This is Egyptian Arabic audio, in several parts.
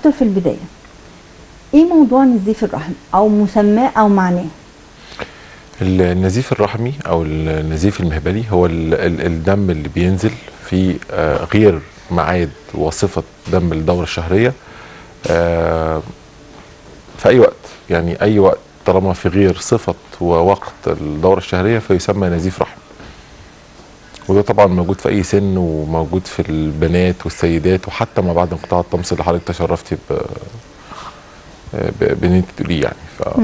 دكتور في البدايه ايه موضوع نزيف الرحم او مسماه او معناه النزيف الرحمي او النزيف المهبلي هو ال- ال- الدم اللي بينزل في آه، غير ميعاد وصفه دم الدوره الشهريه آه، في اي وقت يعني اي وقت طالما في غير صفه ووقت الدوره الشهريه فيسمى نزيف رحم وده طبعا موجود في اي سن وموجود في البنات والسيدات وحتى ما بعد انقطاع الطمس اللي حضرتك تشرفتي ب ب- بان انت تقوليه يعني ف...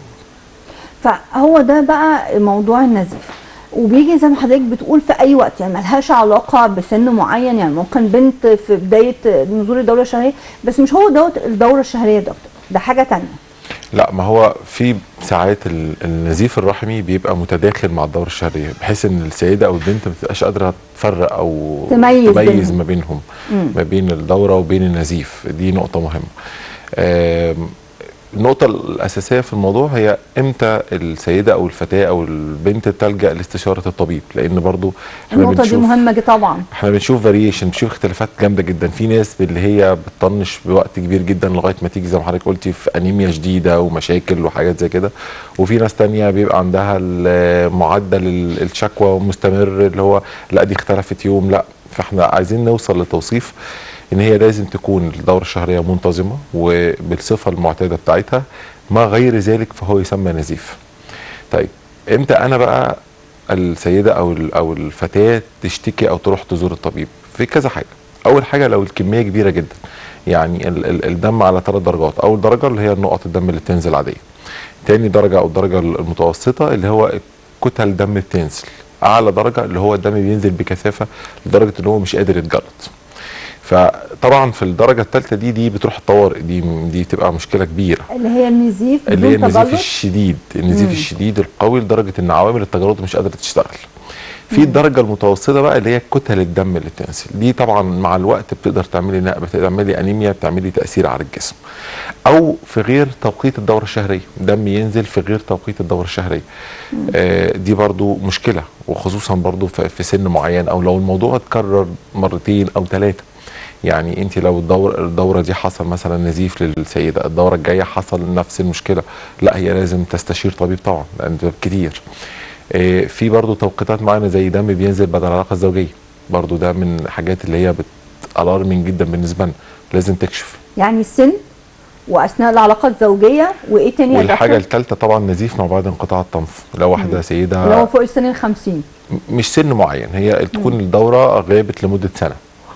فهو ده بقى موضوع النزيف وبيجي زي ما حضرتك بتقول في اي وقت يعني ملهاش علاقه بسن معين يعني ممكن بنت في بدايه نزول الدوره الشهريه بس مش هو دوت الدوره الشهريه يا دكتور ده حاجه تانية لا ما هو في ساعات ال- النزيف الرحمي بيبقى متداخل مع الدوره الشهريه بحيث ان السيده او البنت ما بتبقاش قادره تفرق او تميز تميز بينهم. ما بينهم مم. ما بين الدوره وبين النزيف دي نقطه مهمه آم، النقطة الأساسية في الموضوع هي إمتى السيدة أو الفتاة أو البنت تلجأ لاستشارة الطبيب لأن برضو إحنا النقطه دي بنشوف- مهمه جدا طبعا احنا بنشوف فاريشن بنشوف اختلافات جامده جدا في ناس اللي هي بتطنش بوقت كبير جدا لغايه ما تيجي زي ما حضرتك قلتي في انيميا شديده ومشاكل وحاجات زي كده وفي ناس تانية بيبقى عندها ال- معدل ال- الشكوى مستمر اللي هو لا دي اختلفت يوم لا فاحنا عايزين نوصل لتوصيف ان هي لازم تكون الدوره الشهريه منتظمه وبالصفه المعتاده بتاعتها ما غير ذلك فهو يسمى نزيف طيب امتى انا بقى السيده او ال- او الفتاه تشتكي او تروح تزور الطبيب في كذا حاجه اول حاجه لو الكميه كبيره جدا يعني ال ال الدم على ثلاث درجات اول درجه اللي هي نقط الدم اللي بتنزل عاديه تاني درجه او الدرجه المتوسطه اللي هو كتل دم بتنزل اعلى درجه اللي هو الدم بينزل بكثافه لدرجه ان هو مش قادر يتجلط فطبعا في الدرجه الثالثه دي دي بتروح الطوارئ دي دي تبقى مشكله كبيره اللي هي النزيف اللي هي بدون النزيف تجلط الشديد النزيف مم. الشديد القوي لدرجه ان عوامل التجلط مش قادره تشتغل في الدرجه المتوسطه بقى اللي هي كتل الدم اللي بتنزل دي طبعا مع الوقت بتقدر تعملي نقب بتعملي انيميا بتعملي تاثير على الجسم او في غير توقيت الدوره الشهريه دم ينزل في غير توقيت الدوره الشهريه آه دي برضو مشكله وخصوصا برضو في, في سن معين او لو الموضوع اتكرر مرتين او ثلاثه يعني انت لو الدوره الدوره دي حصل مثلا نزيف للسيده الدوره الجايه حصل نفس المشكله لا هي لازم تستشير طبيب طبعا لان ده كتير آه، في برضو توقيتات معينه زي دم بينزل بعد العلاقه الزوجيه برضو ده من الحاجات اللي هي الارمنج جدا بالنسبه لنا لازم تكشف يعني السن واثناء العلاقه الزوجيه وايه تاني يا والحاجه دكتور؟ الثالثه طبعا نزيف ما بعد انقطاع الطمث لو واحده سيده اللي هو فوق السن ال 50 مش سن معين هي تكون الدوره غابت لمده سنه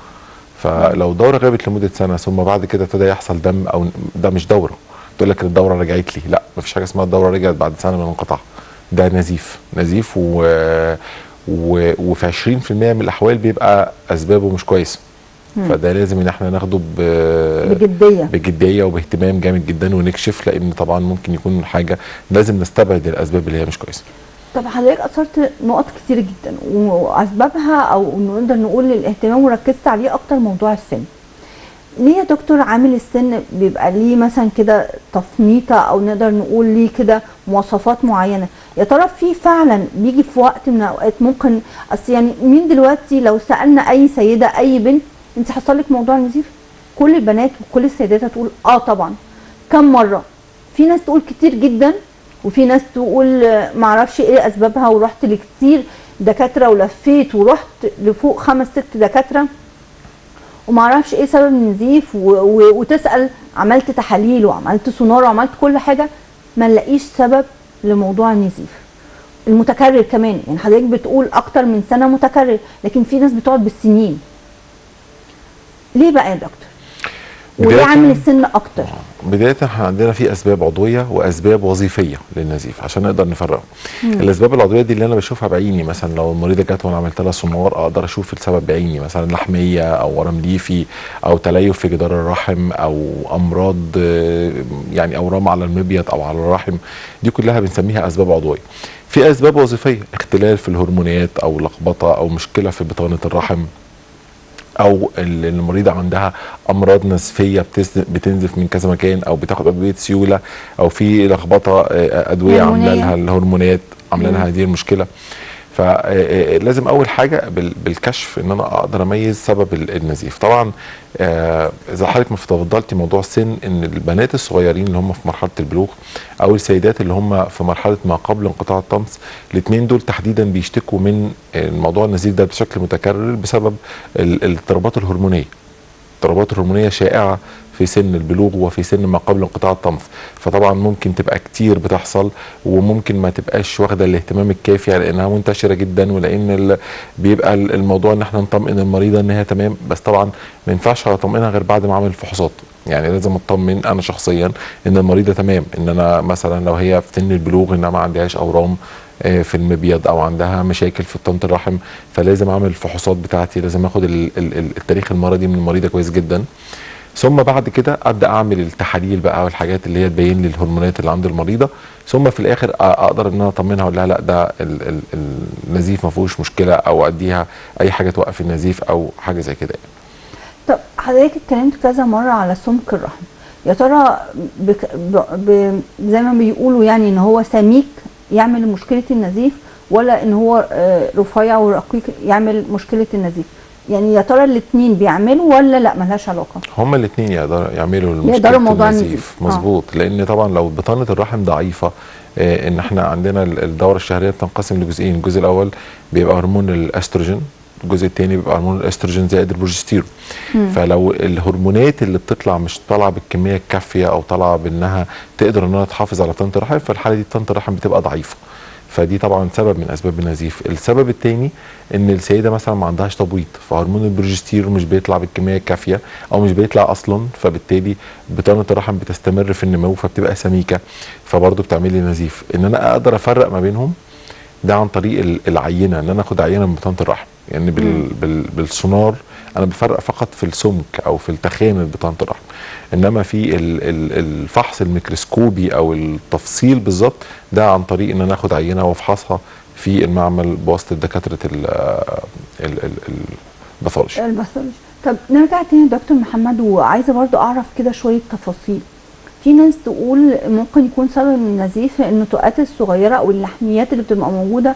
فلو دوره غابت لمده سنه ثم بعد كده ابتدى يحصل دم او ده مش دوره تقول لك الدوره رجعت لي لا مفيش حاجه اسمها الدوره رجعت بعد سنه من انقطاع ده نزيف نزيف و... و... وفي 20% من الاحوال بيبقى اسبابه مش كويسه فده لازم ان احنا ناخده ب... بجديه بجديه وباهتمام جامد جدا ونكشف لان طبعا ممكن يكون حاجه لازم نستبعد الاسباب اللي هي مش كويسه طب حضرتك اثرت نقط كتير جدا واسبابها او نقدر نقول الاهتمام وركزت عليه اكتر موضوع السن ليه يا دكتور عامل السن بيبقى ليه مثلا كده تفنيطه او نقدر نقول ليه كده مواصفات معينه يا ترى في فعلا بيجي في وقت من الاوقات ممكن اصل يعني مين دلوقتي لو سالنا اي سيده اي بنت انت حصل لك موضوع النزيف كل البنات وكل السيدات هتقول اه طبعا كم مره في ناس تقول كتير جدا وفي ناس تقول آه، معرفش ايه اسبابها ورحت لكتير دكاتره ولفيت ورحت لفوق خمس ست دكاتره ومعرفش ايه سبب النزيف و... و... وتسال عملت تحاليل وعملت سونار وعملت كل حاجه ما نلاقيش سبب لموضوع النزيف المتكرر كمان يعني حضرتك بتقول اكتر من سنه متكرر لكن في ناس بتقعد بالسنين ليه بقى يا دكتور وليه بداية- عامل السن اكتر بداية احنا عندنا في اسباب عضوية واسباب وظيفية للنزيف عشان نقدر نفرقهم. الاسباب العضوية دي اللي انا بشوفها بعيني مثلا لو المريضة جت وانا عملت لها سونار اقدر اشوف السبب بعيني مثلا لحمية او ورم ليفي او تليف في جدار الرحم او امراض آه، يعني اورام على المبيض او على الرحم دي كلها بنسميها اسباب عضوية. في اسباب وظيفية اختلال في الهرمونات او لخبطة او مشكلة في بطانة الرحم او ال- المريضه عندها امراض نزفيه بتس- بتنزف من كذا مكان او بتاخد ادويه سيوله او في لخبطه آه، ادويه عامله هرمونية. لها الهرمونات عامله لها هذه المشكله فلازم اول حاجه بال- بالكشف ان انا اقدر اميز سبب ال- النزيف طبعا آه، زي حضرتك ما تفضلتي موضوع السن ان البنات الصغيرين اللي هم في مرحله البلوغ او السيدات اللي هم في مرحله ما قبل انقطاع الطمس الاثنين دول تحديدا بيشتكوا من الموضوع النزيف ده بشكل متكرر بسبب ال- الاضطرابات الهرمونيه الاضطرابات الهرمونيه شائعه في سن البلوغ وفي سن ما قبل انقطاع الطمث فطبعا ممكن تبقى كتير بتحصل وممكن ما تبقاش واخده الاهتمام الكافي لانها منتشره جدا ولان ال- بيبقى ال- الموضوع ان احنا نطمئن المريضه ان هي تمام بس طبعا ما ينفعش اطمئنها غير بعد ما اعمل فحوصات يعني لازم اطمن انا شخصيا ان المريضه تمام ان انا مثلا لو هي في سن البلوغ انها ما عندهاش اورام آه، في المبيض او عندها مشاكل في بطانه الرحم فلازم اعمل الفحوصات بتاعتي لازم اخد ال- ال- ال- التاريخ المرضي من المريضه كويس جدا ثم بعد كده ابدا اعمل التحاليل بقى والحاجات اللي هي تبين لي الهرمونات اللي عند المريضه ثم في الاخر أ- اقدر ان انا اطمنها اقول لها لا ده ال- ال- النزيف ما فيهوش مشكله او اديها اي حاجه توقف النزيف او حاجه زي كده يعني. طب حضرتك اتكلمت كذا مرة على سمك الرحم يا ترى بك ب ب زي ما بيقولوا يعني ان هو سميك يعمل مشكلة النزيف ولا ان هو آه، رفيع ورقيق يعمل مشكلة النزيف يعني يا ترى الاتنين بيعملوا ولا لا ملهاش علاقة هما الاثنين يقدروا يعملوا يقدروا مشكله موضوع النزيف النزيف. آه. مظبوط لان طبعا لو بطانه الرحم ضعيفه آه، ان احنا عندنا ال- الدوره الشهريه بتنقسم لجزئين الجزء الاول بيبقى هرمون الاستروجين الجزء الثاني بيبقى هرمون الاستروجين زائد البروجستيرون فلو الهرمونات اللي بتطلع مش طالعه بالكميه الكافيه او طالعه بانها تقدر انها تحافظ على بطانه الرحم فالحاله دي بطانه الرحم بتبقى ضعيفه فدي طبعا سبب من اسباب النزيف السبب الثاني ان السيده مثلا ما عندهاش تبويض فهرمون البروجستيرون مش بيطلع بالكميه الكافيه او مش بيطلع اصلا فبالتالي بطانه الرحم بتستمر في النمو فبتبقى سميكه فبرضه بتعمل لي نزيف ان انا اقدر افرق ما بينهم ده عن طريق ال- العينه ان انا اخد عينه من بطانه الرحم يعني بال بال بالسونار انا بفرق فقط في السمك او في التخانه بطانه الرحم انما في ال ال الفحص الميكروسكوبي او التفصيل بالظبط ده عن طريق ان انا اخد عينه وافحصها في المعمل بواسطه دكاتره ال ال ال الباثولوجي الباثولوجي طب نرجع تاني يا دكتور محمد وعايزه برضو اعرف كده شويه تفاصيل في ناس تقول ممكن يكون سبب النزيف النتوءات الصغيره او اللحميات اللي بتبقى موجوده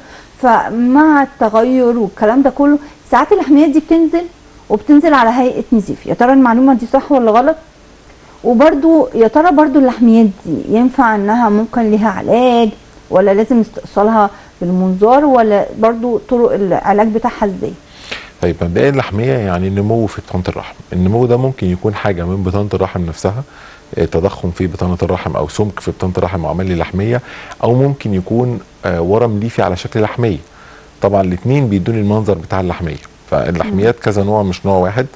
فمع التغير والكلام ده كله ساعات اللحميات دي بتنزل وبتنزل على هيئه نزيف يا ترى المعلومه دي صح ولا غلط وبرضو يا ترى برضو اللحميات دي ينفع انها ممكن ليها علاج ولا لازم استئصالها بالمنظار ولا برضو طرق العلاج بتاعها ازاي طيب مبدئيا اللحميه يعني نمو في بطانه الرحم النمو ده ممكن يكون حاجه من بطانه الرحم نفسها آه، تضخم في بطانه الرحم او سمك في بطانه الرحم وعمل لي لحميه او ممكن يكون آه، ورم ليفي على شكل لحميه طبعا الاثنين بيدوني المنظر بتاع اللحميه فاللحميات كذا نوع مش نوع واحد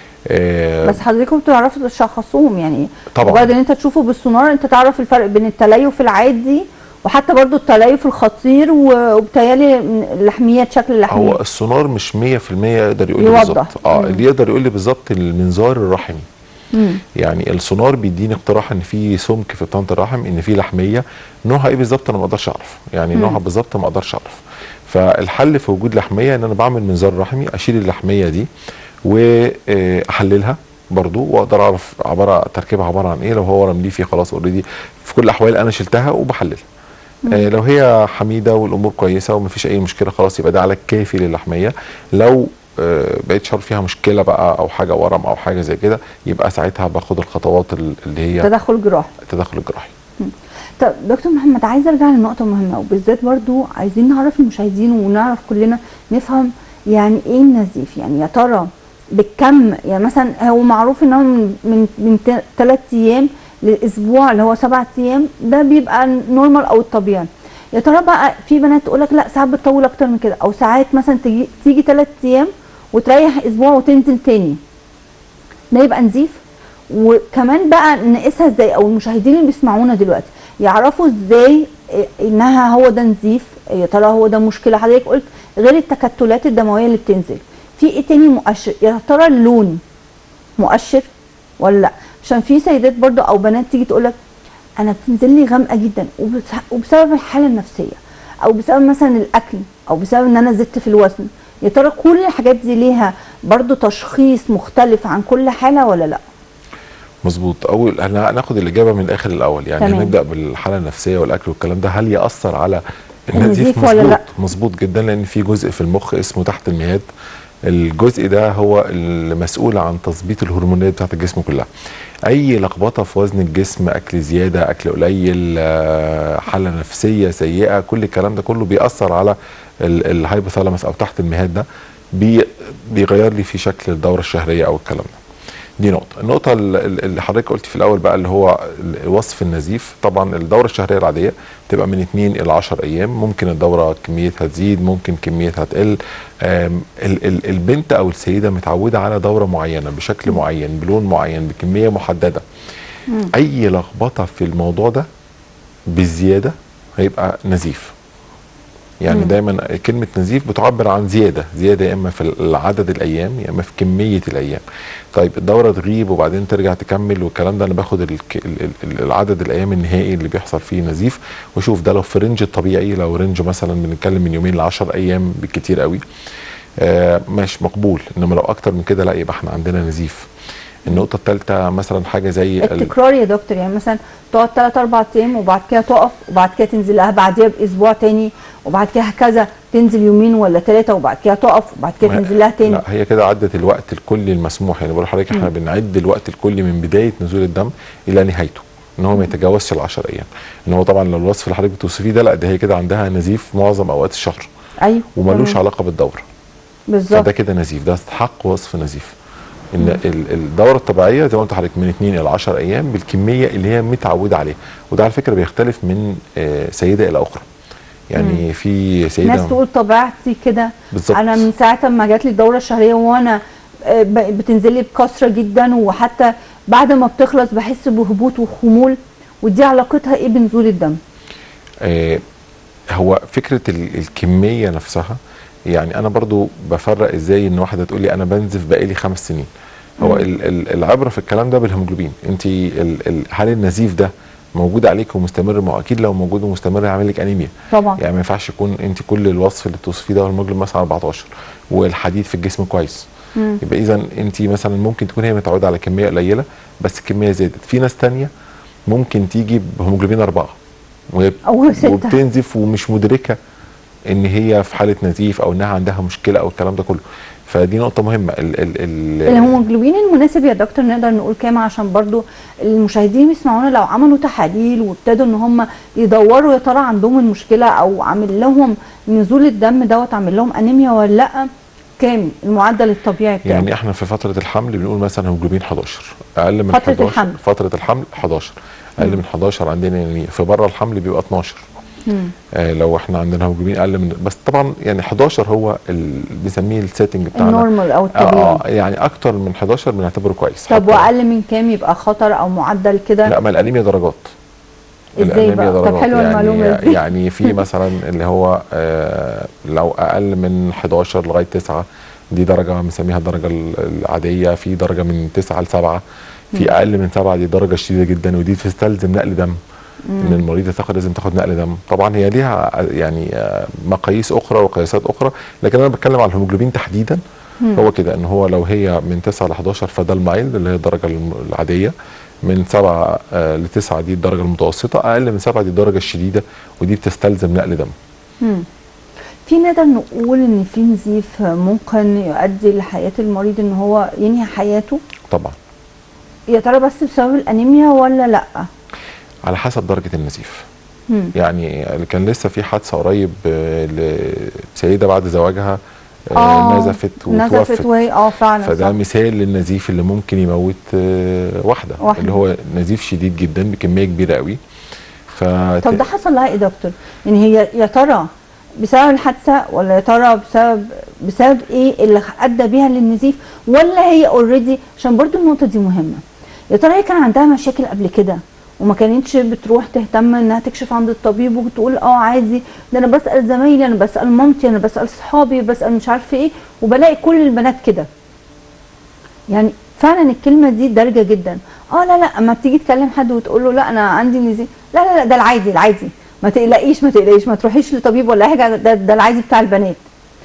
آه، بس حضرتكم بتعرفوا تشخصوهم يعني طبعاً. مجرد ان انت تشوفه بالسونار انت تعرف الفرق بين التليف العادي وحتى برضو التليف الخطير و- وبالتالي اللحميات شكل هو اللحميات السونار مش 100% يقدر يقول لي يوضح. بالظبط اه مم. اللي يقدر يقول لي بالظبط المنظار الرحمي مم. يعني السونار بيديني اقتراح ان في سمك في بطانه الرحم ان في لحميه نوعها ايه بالظبط انا ما اقدرش اعرف يعني نوعها بالظبط ما اقدرش اعرف فالحل في وجود لحميه ان انا بعمل منظار رحمي اشيل اللحميه دي واحللها برضو واقدر اعرف عباره تركيبها عباره عن ايه لو هو ورم ليفي خلاص اوريدي في كل الاحوال انا شلتها وبحللها آه لو هي حميده والامور كويسه ومفيش اي مشكله خلاص يبقى ده علاج كافي للحميه لو آه بقيت شعر فيها مشكله بقى او حاجه ورم او حاجه زي كده يبقى ساعتها باخد الخطوات ال- اللي هي تدخل جراحي التدخل الجراحي طب دكتور محمد عايزه ارجع لنقطه مهمه وبالذات برضو عايزين نعرف المشاهدين ونعرف كلنا نفهم يعني ايه النزيف يعني يا ترى بالكم يعني مثلا هو معروف ان هو من من من ثلاث ايام لاسبوع اللي هو سبع ايام ده بيبقى نورمال او الطبيعي يا ترى بقى في بنات تقول لك لا ساعات بتطول اكتر من كده او ساعات مثلا تيجي تيجي ثلاث ايام وتريح اسبوع وتنزل تاني ده يبقى نزيف وكمان بقى نقيسها ازاي او المشاهدين اللي بيسمعونا دلوقتي يعرفوا ازاي إيه انها هو ده نزيف يا ترى هو ده مشكله حضرتك قلت غير التكتلات الدمويه اللي بتنزل في ايه تاني مؤشر يا ترى اللون مؤشر ولا لا عشان في سيدات برضو او بنات تيجي تقول لك انا بتنزل لي غامقه جدا وبس- وبسبب الحاله النفسيه او بسبب مثلا الاكل او بسبب ان انا زدت في الوزن يا ترى كل الحاجات دي ليها برضو تشخيص مختلف عن كل حاله ولا لا مظبوط اول هناخد الاجابه من الاخر الاول يعني تمام. نبدا بالحاله النفسيه والاكل والكلام ده هل ياثر على النزيف ولا مظبوط لا؟ مظبوط جدا لان في جزء في المخ اسمه تحت المهاد الجزء ده هو المسؤول عن تظبيط الهرمونات بتاعت الجسم كلها اي لخبطه في وزن الجسم اكل زياده اكل قليل آه، حاله نفسيه سيئه كل الكلام ده كله بيأثر على ال- الهايبوثالاموس او تحت المهاد ده بي بيغير لي في شكل الدوره الشهريه او الكلام ده دي نقطة، النقطة ال- ال- اللي حضرتك قلت في الأول بقى اللي هو ال- وصف النزيف، طبعا الدورة الشهرية العادية بتبقى من 2 إلى 10 أيام، ممكن الدورة كميتها تزيد، ممكن كميتها تقل، آم، ال- ال- البنت أو السيدة متعودة على دورة معينة بشكل معين بلون معين بكمية محددة. أي لخبطة في الموضوع ده بالزيادة هيبقى نزيف. يعني مم. دايما كلمة نزيف بتعبر عن زيادة زيادة يا إما في عدد الأيام يا إما في كمية الأيام طيب الدورة تغيب وبعدين ترجع تكمل والكلام ده أنا باخد الك- ال- ال- العدد الأيام النهائي اللي بيحصل فيه نزيف وشوف ده لو في رينج الطبيعي لو رينج مثلا بنتكلم من يومين ل 10 أيام بالكتير قوي آه ماشي مقبول إنما لو أكتر من كده لا يبقى إحنا عندنا نزيف النقطة الثالثة مثلا حاجة زي ال- التكرار يا دكتور يعني مثلا تقعد 3 4 ايام وبعد كده تقف وبعد كده تنزل لها بعديها باسبوع تاني وبعد كده هكذا تنزل يومين ولا ثلاثه وبعد كده تقف وبعد كده ما- تنزل لها تاني لا هي كده عدت الوقت الكلي المسموح يعني بقول لحضرتك احنا بنعد الوقت الكلي من بدايه نزول الدم الى نهايته ان هو ما يتجاوزش ال 10 ايام ان هو طبعا لو الوصف اللي حضرتك بتوصفيه ده لا ده هي كده عندها نزيف معظم اوقات الشهر ايوه وملوش تمام. علاقه بالدوره بالظبط فده كده نزيف ده استحق وصف نزيف ان ال- الدوره الطبيعيه زي ما قلت لحضرتك من 2 الى 10 ايام بالكميه اللي هي متعوده عليها وده على فكره بيختلف من آه، سيده الى اخرى يعني في سيده ناس تقول طبيعتي كده بالظبط. انا من ساعه ما جات لي الدوره الشهريه وانا آه، ب- بتنزل لي بكثره جدا وحتى بعد ما بتخلص بحس بهبوط وخمول ودي علاقتها ايه بنزول الدم آه، هو فكره ال- الكميه نفسها يعني انا برضو بفرق ازاي ان واحده تقول لي انا بنزف بقالي خمس سنين هو ال- ال- العبره في الكلام ده بالهيموجلوبين انت ال- ال- هل النزيف ده موجود عليك ومستمر ما هو اكيد لو موجود ومستمر هيعمل لك انيميا طبعا يعني ما ينفعش يكون انت كل الوصف اللي بتوصفيه ده الهيموجلوبين مثلا 14 والحديد في الجسم كويس مم. يبقى اذا انت مثلا ممكن تكون هي متعوده على كميه قليله بس الكميه زادت في ناس تانية ممكن تيجي بهيموجلوبين أربعة وهي أو ستة. وبتنزف ومش مدركه ان هي في حاله نزيف او انها عندها مشكله او الكلام ده كله فدي نقطه مهمه ال ال ال الهيموجلوبين المناسب يا دكتور نقدر نقول كام عشان برضو المشاهدين بيسمعونا لو عملوا تحاليل وابتدوا ان هم يدوروا يا ترى عندهم المشكله او عامل لهم نزول الدم دوت عامل لهم انيميا ولا لا كام المعدل الطبيعي بتاعه يعني احنا في فتره الحمل بنقول مثلا هيموجلوبين 11 اقل من فترة 11 الحمل. فتره الحمل 11 اقل من 11 عندنا يعني في بره الحمل بيبقى 12 مم. آه لو احنا عندنا هيموجلوبين اقل من بس طبعا يعني 11 هو ال- بنسميه السيتنج بتاعنا النورمال او اه الطبيعي آه، يعني اكتر من 11 بنعتبره كويس طب حتى- واقل من كام يبقى خطر او معدل كده لا ما الانيميا درجات ازاي الأنيميا بقى طب حلوه يعني المعلومه دي يعني في مثلا اللي هو آه لو اقل من 11 لغايه 9 دي درجه بنسميها الدرجه ال- العاديه في درجه من 9 ل 7 في اقل من 7 دي درجه شديده جدا ودي تستلزم نقل دم ان المريض تاخد لازم تاخد نقل دم طبعا هي ليها يعني آه، مقاييس اخرى وقياسات اخرى لكن انا بتكلم على الهيموجلوبين تحديدا هو كده ان هو لو هي من 9 ل 11 فده المايلد اللي هي الدرجه الم- العاديه من 7 ل 9 دي الدرجه المتوسطه اقل من 7 دي الدرجه الشديده ودي بتستلزم نقل دم مم. في نقدر نقول ان في نزيف ممكن يؤدي لحياه المريض ان هو ينهي حياته طبعا يا ترى بس بسبب الانيميا ولا لا على حسب درجه النزيف مم. يعني كان لسه في حادثه قريب آه، لسيده بعد زواجها آه، آه، نزفت نزفت وتوفت وهي اه فعلا فده صح. مثال للنزيف اللي ممكن يموت آه، واحده واحدة. اللي هو نزيف شديد جدا بكميه كبيره قوي ف طب ده حصل لها ايه دكتور؟ يعني هي يا ترى بسبب الحادثه ولا يا ترى بسبب بسبب ايه اللي ادى بيها للنزيف ولا هي اوريدي عشان برضو النقطه دي مهمه يا ترى هي كان عندها مشاكل قبل كده وما كانتش بتروح تهتم انها تكشف عند الطبيب وتقول اه عادي ده انا بسال زمايلي انا بسال مامتي انا بسال صحابي بسال مش عارفه ايه وبلاقي كل البنات كده يعني فعلا الكلمه دي دارجه جدا اه لا لا اما بتيجي تكلم حد وتقول له لا انا عندي نزيف لا لا لا ده العادي العادي ما تقلقيش ما تقلقيش ما تروحيش لطبيب ولا أي حاجه ده, ده العادي بتاع البنات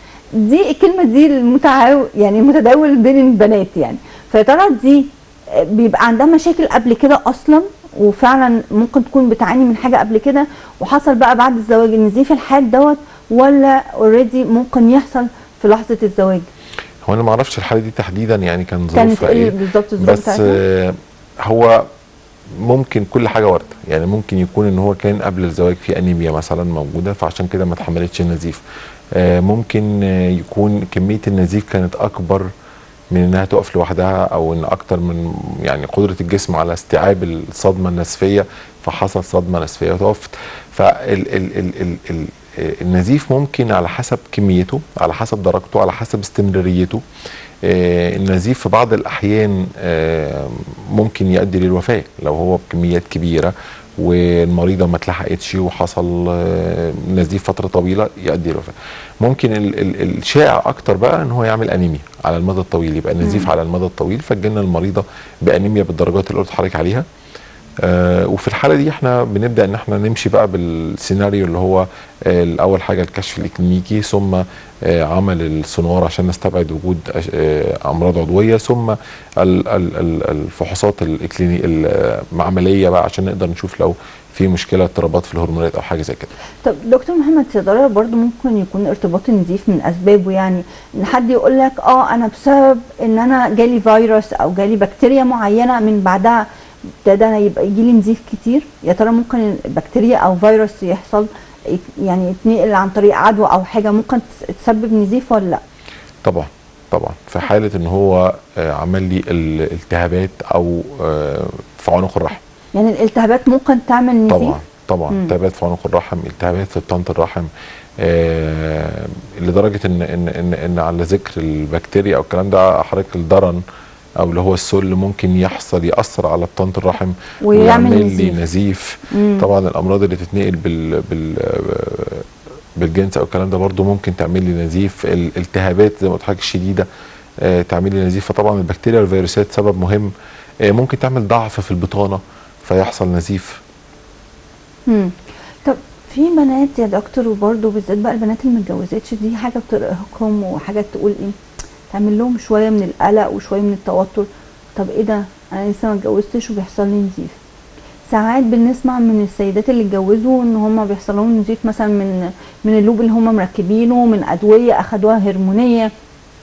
دي الكلمه دي المتعاو يعني متداول بين البنات يعني فيا ترى دي بيبقى عندها مشاكل قبل كده اصلا وفعلا ممكن تكون بتعاني من حاجه قبل كده وحصل بقى بعد الزواج النزيف الحاد دوت ولا اوريدي ممكن يحصل في لحظه الزواج هو انا ما اعرفش الحاله دي تحديدا يعني كان كانت ظروفها ايه ايه بالظبط الظروف بس بتاعتها آه، هو ممكن كل حاجه وارده يعني ممكن يكون ان هو كان قبل الزواج في انيميا مثلا موجوده فعشان كده ما اتحملتش النزيف آه، ممكن آه، يكون كميه النزيف كانت اكبر من انها تقف لوحدها او ان اكتر من يعني قدره الجسم على استيعاب الصدمه النسفيه فحصل صدمه نسفيه وتوفت فال ال ال ال ال النزيف ممكن على حسب كميته على حسب درجته على حسب استمراريته آه، النزيف في بعض الاحيان آه، ممكن يؤدي للوفاه لو هو بكميات كبيره والمريضه ما اتلحقتش وحصل آه، نزيف فتره طويله يؤدي للوفاه ممكن ال ال الشائع اكتر بقى ان هو يعمل انيميا على المدى الطويل يبقى النزيف على المدى الطويل فتجيلنا المريضه بانيميا بالدرجات اللي قلت لحضرتك عليها آه وفي الحاله دي احنا بنبدا ان احنا نمشي بقى بالسيناريو اللي هو آه الاول حاجه الكشف الاكلينيكي ثم آه عمل السونار عشان نستبعد وجود أش- آه امراض عضويه ثم ال- ال- ال- الفحوصات الاكليني المعمليه بقى عشان نقدر نشوف لو في مشكله اضطرابات في الهرمونات او حاجه زي كده طب دكتور محمد صيدلة برضو ممكن يكون ارتباط النزيف من اسبابه يعني ان حد يقول لك اه انا بسبب ان انا جالي فيروس او جالي بكتيريا معينه من بعدها ابتدى يبقى يجي لي نزيف كتير يا ترى ممكن البكتيريا او فيروس يحصل يت- يعني يتنقل عن طريق عدوى او حاجه ممكن تس- تسبب نزيف ولا لا طبعا طبعا في حاله ان هو آه عمل لي الالتهابات او آه في عنق الرحم يعني الالتهابات ممكن تعمل نزيف طبعا طبعا مم. التهابات في عنق الرحم التهابات في بطانه الرحم آه لدرجه ان ان ان, إن على ذكر البكتيريا او الكلام ده حضرتك الضرن او اللي هو السل ممكن يحصل ياثر على بطانه الرحم ويعمل لي نزيف. نزيف مم. طبعا الامراض اللي تتنقل بال بال بالجنس او الكلام ده برضو ممكن تعمل لي نزيف الالتهابات زي ما قلت لحضرتك الشديده آه، تعمل لي نزيف فطبعا البكتيريا والفيروسات سبب مهم آه، ممكن تعمل ضعف في البطانه فيحصل نزيف مم. طب في بنات يا دكتور وبرضه بالذات بقى البنات اللي ما اتجوزتش دي حاجه بترهقهم وحاجه تقول ايه تعمل لهم شويه من القلق وشويه من التوتر طب ايه ده انا لسه ما اتجوزتش وبيحصل لي نزيف ساعات بنسمع من السيدات اللي اتجوزوا ان هم بيحصل لهم نزيف مثلا من من اللوب اللي هم مركبينه من ادويه اخدوها هرمونيه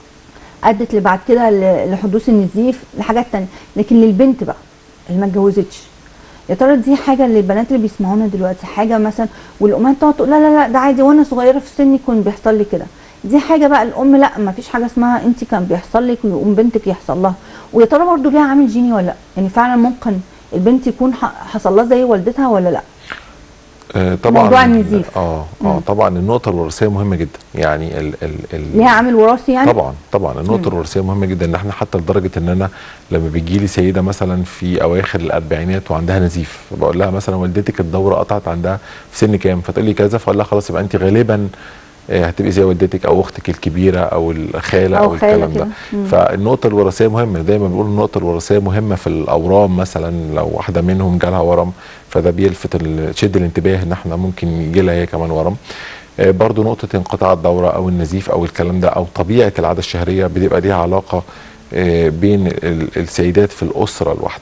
ادت لبعد كده ل- لحدوث النزيف لحاجات تانية لكن للبنت بقى اللي ما اتجوزتش يا ترى دي حاجه للبنات اللي بيسمعونا دلوقتي حاجه مثلا والامهات تقعد تقول لا لا لا ده عادي وانا صغيره في سني كان بيحصل لي كده دي حاجه بقى الام لا ما فيش حاجه اسمها انت كان بيحصل لك ويقوم بنتك يحصل لها ويا ترى برضه ليها عامل جيني ولا لا يعني فعلا ممكن البنت يكون ح- حصل لها زي والدتها ولا لا آه، طبعا موضوع النزيف. اه مم. اه طبعا النقطه الوراثيه مهمه جدا يعني ال ال ال ليها عامل وراثي يعني طبعا طبعا النقطه الوراثيه مهمه جدا ان احنا حتى لدرجه ان انا لما بيجي لي سيده مثلا في اواخر الاربعينات وعندها نزيف بقول لها مثلا والدتك الدوره قطعت عندها في سن كام فتقول لي كذا فاقول لها خلاص يبقى انت غالبا آه، هتبقي زي والدتك او اختك الكبيره او الخاله أو او, خالة الكلام ده كده. مم. فالنقطه الوراثيه مهمه دايما بنقول النقطه الوراثيه مهمه في الاورام مثلا لو واحده منهم جالها ورم فده بيلفت ال- تشد الانتباه ان احنا ممكن يجي لها هي كمان ورم آه، برضو نقطة انقطاع الدورة أو النزيف أو الكلام ده أو طبيعة العادة الشهرية بتبقى ليها علاقة آه، بين ال- السيدات في الأسرة الواحدة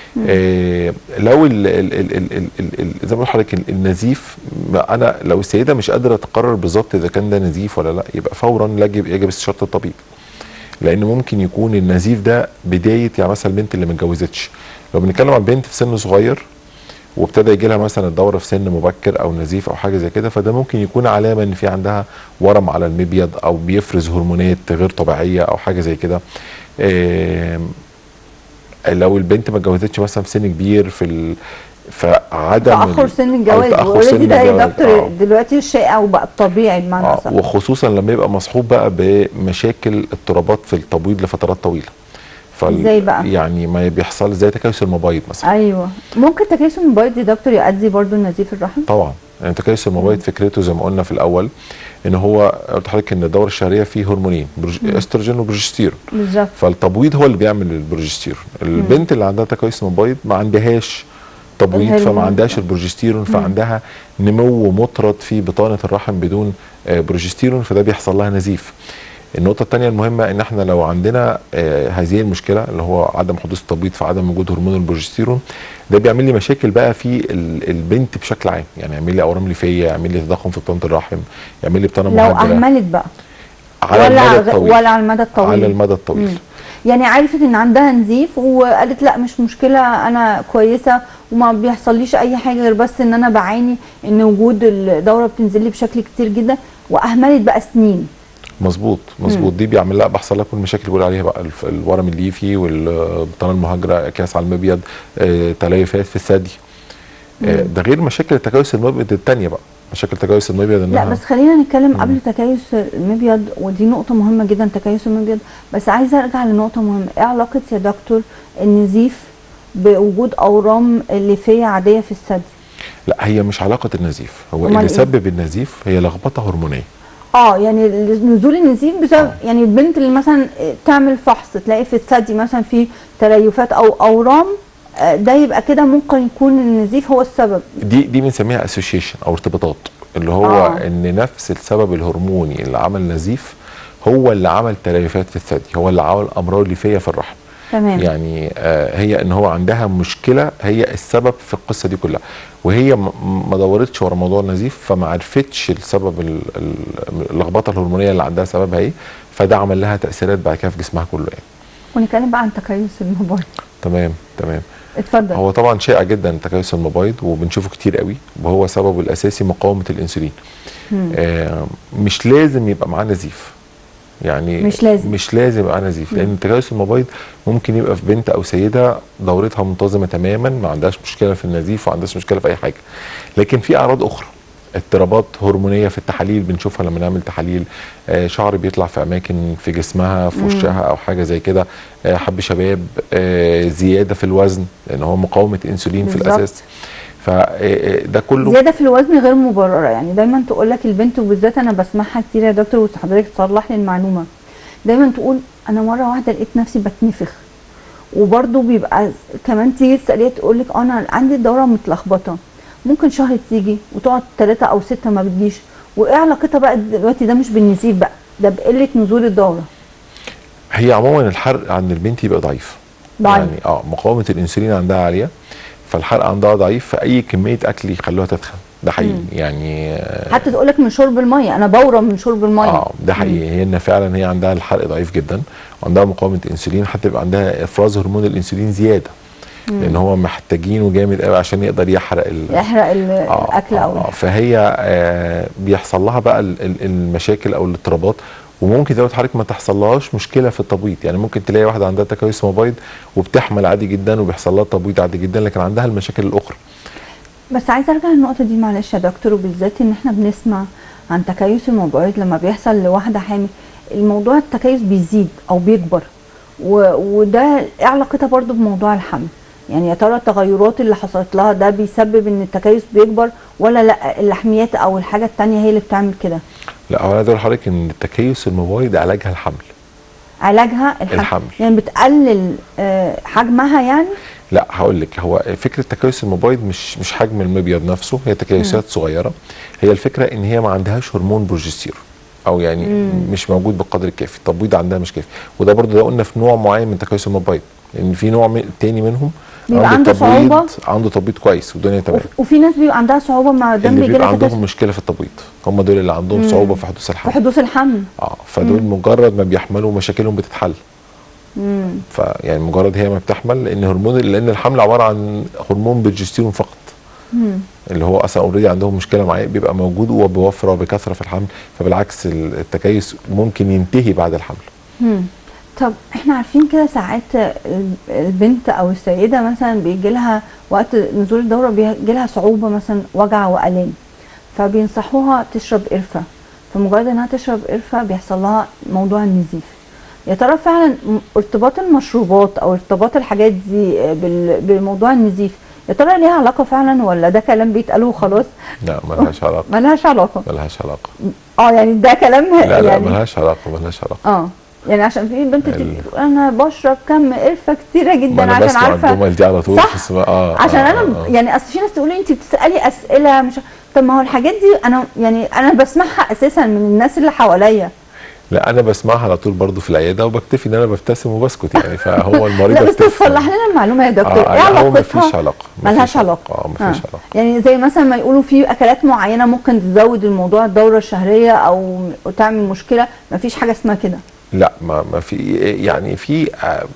آه، لو ال ال ال ال ال ال ال زي ما بقول لحضرتك ال- النزيف ما انا لو السيده مش قادره تقرر بالظبط اذا كان ده نزيف ولا لا يبقى فورا يجب يجب استشاره الطبيب لان ممكن يكون النزيف ده بدايه يعني مثلا البنت اللي ما اتجوزتش لو بنتكلم عن بنت في سن صغير وابتدى يجي لها مثلا الدوره في سن مبكر او نزيف او حاجه زي كده فده ممكن يكون علامه ان في عندها ورم على المبيض او بيفرز هرمونات غير طبيعيه او حاجه زي كده آم، لو البنت ما اتجوزتش مثلا في سن كبير في ال... فعدم تاخر ال- سن أو الجواز تأخر اوريدي سن ده يا الجواز، دكتور آه. دلوقتي الشائع وبقى الطبيعي بمعنى آه اصح وخصوصا لما يبقى مصحوب بقى بمشاكل اضطرابات في التبويض لفترات طويله فال- إزاي بقى؟ يعني ما بيحصل زي تكيس المبايض مثلا ايوه ممكن تكيس المبيض يا دكتور يؤدي برضو لنزيف الرحم طبعا يعني تكيس المبايض فكرته زي ما قلنا في الاول ان هو قلت لحضرتك ان الدوره الشهريه فيه هرمونين برج... استروجين وبروجستيرون بالظبط فالتبويض هو اللي بيعمل البروجستيرون البنت اللي عندها تكيس مبايض ما عندهاش تبويض فما الهرمون. عندهاش البروجستيرون فعندها نمو مطرد في بطانه الرحم بدون آه، بروجستيرون فده بيحصل لها نزيف النقطه الثانيه المهمه ان احنا لو عندنا آه، هذه المشكله اللي هو عدم حدوث تبييض في عدم وجود هرمون البروجستيرون ده بيعمل لي مشاكل بقى في ال- البنت بشكل عام يعني يعمل لي اورام ليفيه يعمل لي تضخم في بطانه الرحم يعمل لي بطانه لو مهدره اهملت بقى على ولا المدى غ- الطويل ولا على المدى الطويل على المدى الطويل مم. يعني عرفت ان عندها نزيف وقالت لا مش مشكله انا كويسه وما بيحصليش اي حاجه غير بس ان انا بعاني ان وجود الدوره بتنزل لي بشكل كتير جدا واهملت بقى سنين مظبوط مظبوط دي بيعمل لها بيحصل لها كل المشاكل اللي بيقول عليها بقى الف- الورم الليفي والبطانه المهاجره كاس على المبيض آه، تليفات في الثدي آه، ده غير مشاكل التكيس المبيض الثانيه بقى مشاكل تكيس المبيض لا انها بس خلينا نتكلم قبل تكيس المبيض ودي نقطة مهمة جدا تكيس المبيض بس عايزة ارجع لنقطة مهمة ايه علاقة يا دكتور النزيف بوجود اورام ليفية عادية في الثدي لا هي مش علاقه النزيف هو أمال اللي إيه؟ سبب النزيف هي لخبطه هرمونيه اه يعني نزول النزيف بسبب يعني البنت اللي مثلا تعمل فحص تلاقي في الثدي مثلا في تليفات او اورام آه، ده يبقى كده ممكن يكون النزيف هو السبب دي دي بنسميها اسوشيشن او ارتباطات اللي هو آه. آه. ان نفس السبب الهرموني اللي عمل نزيف هو اللي عمل تليفات في الثدي هو اللي عمل امراض ليفيه في الرحم تمام يعني آه هي ان هو عندها مشكله هي السبب في القصه دي كلها وهي م- ما دورتش ورا موضوع النزيف فما عرفتش السبب ال- ال- اللخبطه الهرمونيه اللي عندها سببها ايه فده عمل لها تاثيرات بعد كده في جسمها كله يعني ونتكلم بقى عن تكيس الموبايل تمام تمام اتفضل هو طبعا شائع جدا تكيس المبايض وبنشوفه كتير قوي وهو سببه الاساسي مقاومه الانسولين مم. آه مش لازم يبقى معاه نزيف يعني مش لازم. مش لازم يبقى معاه نزيف لان تكيس المبايض ممكن يبقى في بنت او سيده دورتها منتظمه تماما ما عندهاش مشكله في النزيف وما عندهاش مشكله في اي حاجه لكن في اعراض اخرى اضطرابات هرمونيه في التحاليل بنشوفها لما نعمل تحاليل آه شعر بيطلع في اماكن في جسمها في وشها او حاجه زي كده آه حب شباب آه زياده في الوزن لان هو مقاومه انسولين في بالظبط. الاساس فده كله زياده في الوزن غير مبرره يعني دايما تقول لك البنت وبالذات انا بسمعها كتير يا دكتور وحضرتك تصلح لي المعلومه دايما تقول انا مره واحده لقيت نفسي بتنفخ وبرده بيبقى كمان تيجي تساليها تقول لك انا عندي الدوره متلخبطه ممكن شهر تيجي وتقعد ثلاثة او ستة ما بتجيش وايه علاقتها بقى دلوقتي ده مش بالنزيف بقى ده بقله نزول الدوره هي عموما الحرق عند البنت يبقى ضعيف ضعيف. يعني اه مقاومه الانسولين عندها عاليه فالحرق عندها ضعيف فاي كميه اكل يخلوها تتخن ده حقيقي يعني آه حتى تقول لك من شرب الميه انا بورم من شرب الميه اه ده حقيقي هي ان فعلا هي عندها الحرق ضعيف جدا وعندها مقاومه انسولين حتى يبقى عندها افراز هرمون الانسولين زياده لان هو محتاجينه جامد قوي عشان يقدر يحرق ال... يحرق ال- آه، الاكل او آه فهي آه بيحصل لها بقى ال- ال- المشاكل او الاضطرابات وممكن زي ما قلت لحضرتك ما تحصلهاش مشكله في التبويض يعني ممكن تلاقي واحده عندها تكيس مبيض وبتحمل عادي جدا وبيحصل لها تبويض عادي جدا لكن عندها المشاكل الاخرى بس عايزه ارجع للنقطه دي معلش يا دكتور وبالذات ان احنا بنسمع عن تكيس المبيض لما بيحصل لواحده حامل الموضوع التكيس بيزيد او بيكبر و... وده إيه علاقتها برضو بموضوع الحمل يعني يا ترى التغيرات اللي حصلت لها ده بيسبب ان التكيس بيكبر ولا لا اللحميات او الحاجه التانية هي اللي بتعمل كده لا هو انا عايز اقول لحضرتك ان التكيس المبيض علاجها الحمل علاجها الحمل, الحمل. يعني بتقلل آه، حجمها يعني لا هقول لك هو فكره تكيس المبيض مش مش حجم المبيض نفسه هي تكيسات صغيره هي الفكره ان هي ما عندهاش هرمون بروجستيرون او يعني مم. مش موجود بالقدر الكافي التبويض عندها مش كافي وده برضو ده قلنا في نوع معين من تكيس المبيض لان في نوع من- تاني منهم بيبقى عنده تبويض صعوبة. عنده تبويض كويس والدنيا تمام وف- وفي ناس بيبقى عندها صعوبه مع ده اللي بيجي بيبقى لها عندهم تكيس مشكله في التبويض هم دول اللي عندهم مم. صعوبه في حدوث في الحمل حدوث الحمل اه فدول مجرد ما بيحملوا مشاكلهم بتتحل مم. فيعني مجرد هي ما بتحمل لان هرمون لان الحمل عباره عن هرمون بروجستيرون فقط مم. اللي هو اصلا اوريدي عندهم مشكله معاه بيبقى موجود وبوفره وبكثره في الحمل فبالعكس ال- التكيس ممكن ينتهي بعد الحمل مم. طب احنا عارفين كده ساعات ال- البنت او السيده مثلا بيجي لها وقت نزول الدوره بيجي لها صعوبه مثلا وجع والام فبينصحوها تشرب قرفه فمجرد انها تشرب قرفه بيحصل لها موضوع النزيف يا ترى فعلا م- ارتباط المشروبات او ارتباط الحاجات دي بال- بموضوع النزيف يا ترى ليها علاقه فعلا ولا ده كلام بيتقاله وخلاص لا ملهاش علاقه ملهاش علاقه ملهاش علاقه اه يعني ده كلام لا لا يعني ملهاش علاقه ملهاش علاقه اه يعني عشان في بنت ال- تيجي تقول انا بشرب كم قرفه كتيره ما جدا انا عشان بسمع عارفه الجمل دي على طول صح؟ بس ما- اه عشان آه انا آه. يعني اصل في ناس تقول لي انت بتسالي اسئله مش طب ما هو الحاجات دي انا يعني انا بسمعها اساسا من الناس اللي حواليا لا انا بسمعها على طول برضو في العياده وبكتفي ان انا ببتسم وبسكت يعني فهو المريض لا بس تصلح لنا المعلومه يا دكتور آه ايه لا هو علاقتها مفيش علاقه ملهاش مفيش علاقه اه مفيش علاقه يعني زي مثلا ما يقولوا في اكلات معينه ممكن تزود الموضوع الدوره الشهريه او أو تعمل مشكله مفيش حاجه اسمها كده لا ما ما في يعني في آه،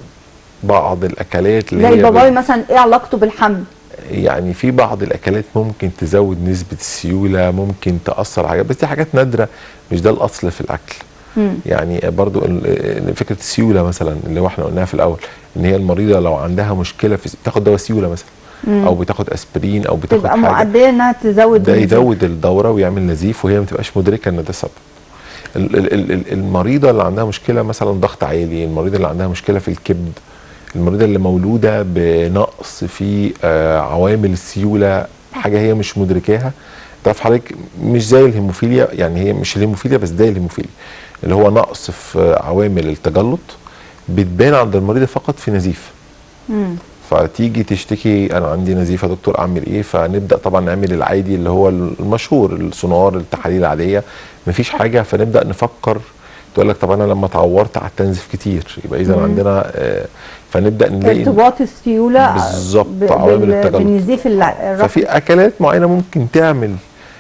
بعض الاكلات اللي زي هي الباباي بت- مثلا ايه علاقته بالحمل يعني في بعض الاكلات ممكن تزود نسبه السيوله ممكن تاثر على حاجات بس دي حاجات نادره مش ده الاصل في الاكل مم. يعني برضو ال- فكره السيوله مثلا اللي هو احنا قلناها في الاول ان هي المريضه لو عندها مشكله في بتاخد دواء سيوله مثلا مم. او بتاخد اسبرين او بتاخد تبقى حاجه معديه انها تزود ده النزيف. يزود الدوره ويعمل نزيف وهي ما تبقاش مدركه ان ده السبب ال- ال- ال- ال- المريضه اللي عندها مشكله مثلا ضغط عالي المريضه اللي عندها مشكله في الكبد المريضه اللي مولوده بنقص في آه، عوامل السيوله حاجه هي مش مدركاها تعرف حضرتك مش زي الهيموفيليا يعني هي مش الهيموفيليا بس زي الهيموفيليا اللي هو نقص في عوامل التجلط بتبان عند المريضه فقط في نزيف مم. فتيجي تشتكي انا عندي نزيف يا دكتور اعمل ايه فنبدا طبعا نعمل العادي اللي هو المشهور السونار التحاليل العاديه مفيش حاجه فنبدا نفكر تقول لك طب انا لما اتعورت قعدت انزف كتير يبقى اذا مم. عندنا آه، فنبدا نلاقي ارتباط السيوله بالظبط، ب- عوامل بال- التجلط. بالنزيف الع- الرفض ففي اكلات معينه ممكن تعمل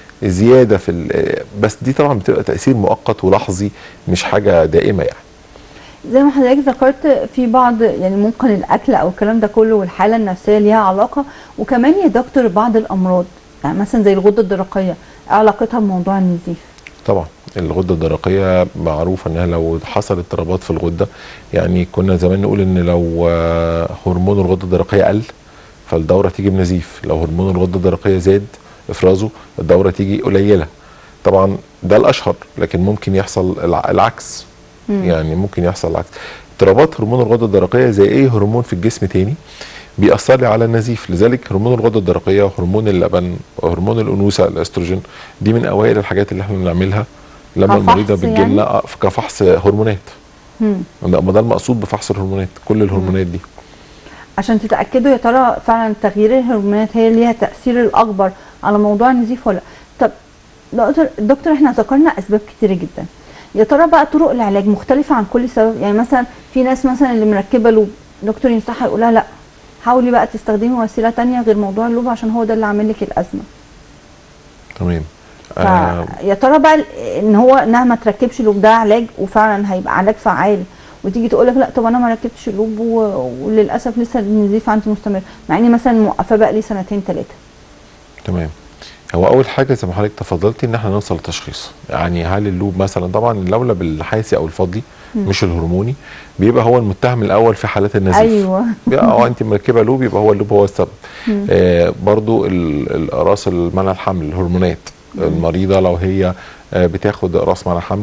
زياده في ال- بس دي طبعا بتبقى تاثير مؤقت ولحظي مش حاجه دائمه يعني زي ما حضرتك ذكرت في بعض يعني ممكن الاكل او الكلام ده كله والحاله النفسيه ليها علاقه وكمان يا دكتور بعض الامراض يعني مثلا زي الغده الدرقيه إيه علاقتها بموضوع النزيف طبعا الغده الدرقيه معروفه انها لو حصل اضطرابات في الغده يعني كنا زمان نقول ان لو آه، هرمون الغده الدرقيه قل فالدوره تيجي بنزيف لو هرمون الغده الدرقيه زاد افرازه الدوره تيجي قليله طبعا ده الاشهر لكن ممكن يحصل الع- العكس مم. يعني ممكن يحصل العكس اضطرابات هرمون الغده الدرقيه زي اي هرمون في الجسم تاني بيأثر لي على النزيف لذلك هرمون الغده الدرقيه وهرمون اللبن وهرمون الانوثه الاستروجين دي من اوائل الحاجات اللي احنا بنعملها لما كفحص المريضه بتجي يعني؟ لنا آه، كفحص هرمونات مم. ده ما ده المقصود بفحص الهرمونات كل الهرمونات دي عشان تتاكدوا يا ترى فعلا تغيير الهرمونات هي ليها تاثير الاكبر على موضوع النزيف ولا لأ؟ طب دكتور دكتور احنا ذكرنا اسباب كتيره جدا يا ترى بقى طرق العلاج مختلفه عن كل سبب يعني مثلا في ناس مثلا اللي مركبه لوب دكتور ينصحها يقول لها لا حاولي بقى تستخدمي وسيله تانية غير موضوع اللوب عشان هو ده اللي عامل لك الازمه تمام آه فيا ترى بقى ال- ان هو انها ما تركبش لوب ده علاج وفعلا هيبقى علاج فعال وتيجي تقول لك لا طب انا ما ركبتش اللوب و- وللاسف لسه النزيف عندي مستمر مع اني مثلا موقفاه بقى لي سنتين ثلاثه تمام هو اول حاجه زي ما حضرتك تفضلتي ان احنا نوصل لتشخيص يعني هل اللوب مثلا طبعا اللولب الحاسي او الفضلي مش الهرموني بيبقى هو المتهم الاول في حالات النزيف ايوه اه انت مركبه لوب يبقى هو اللوب هو السبب آه برضو ال- الاقراص المنع الحمل الهرمونات المريضه لو هي آه بتاخد اقراص منع حمل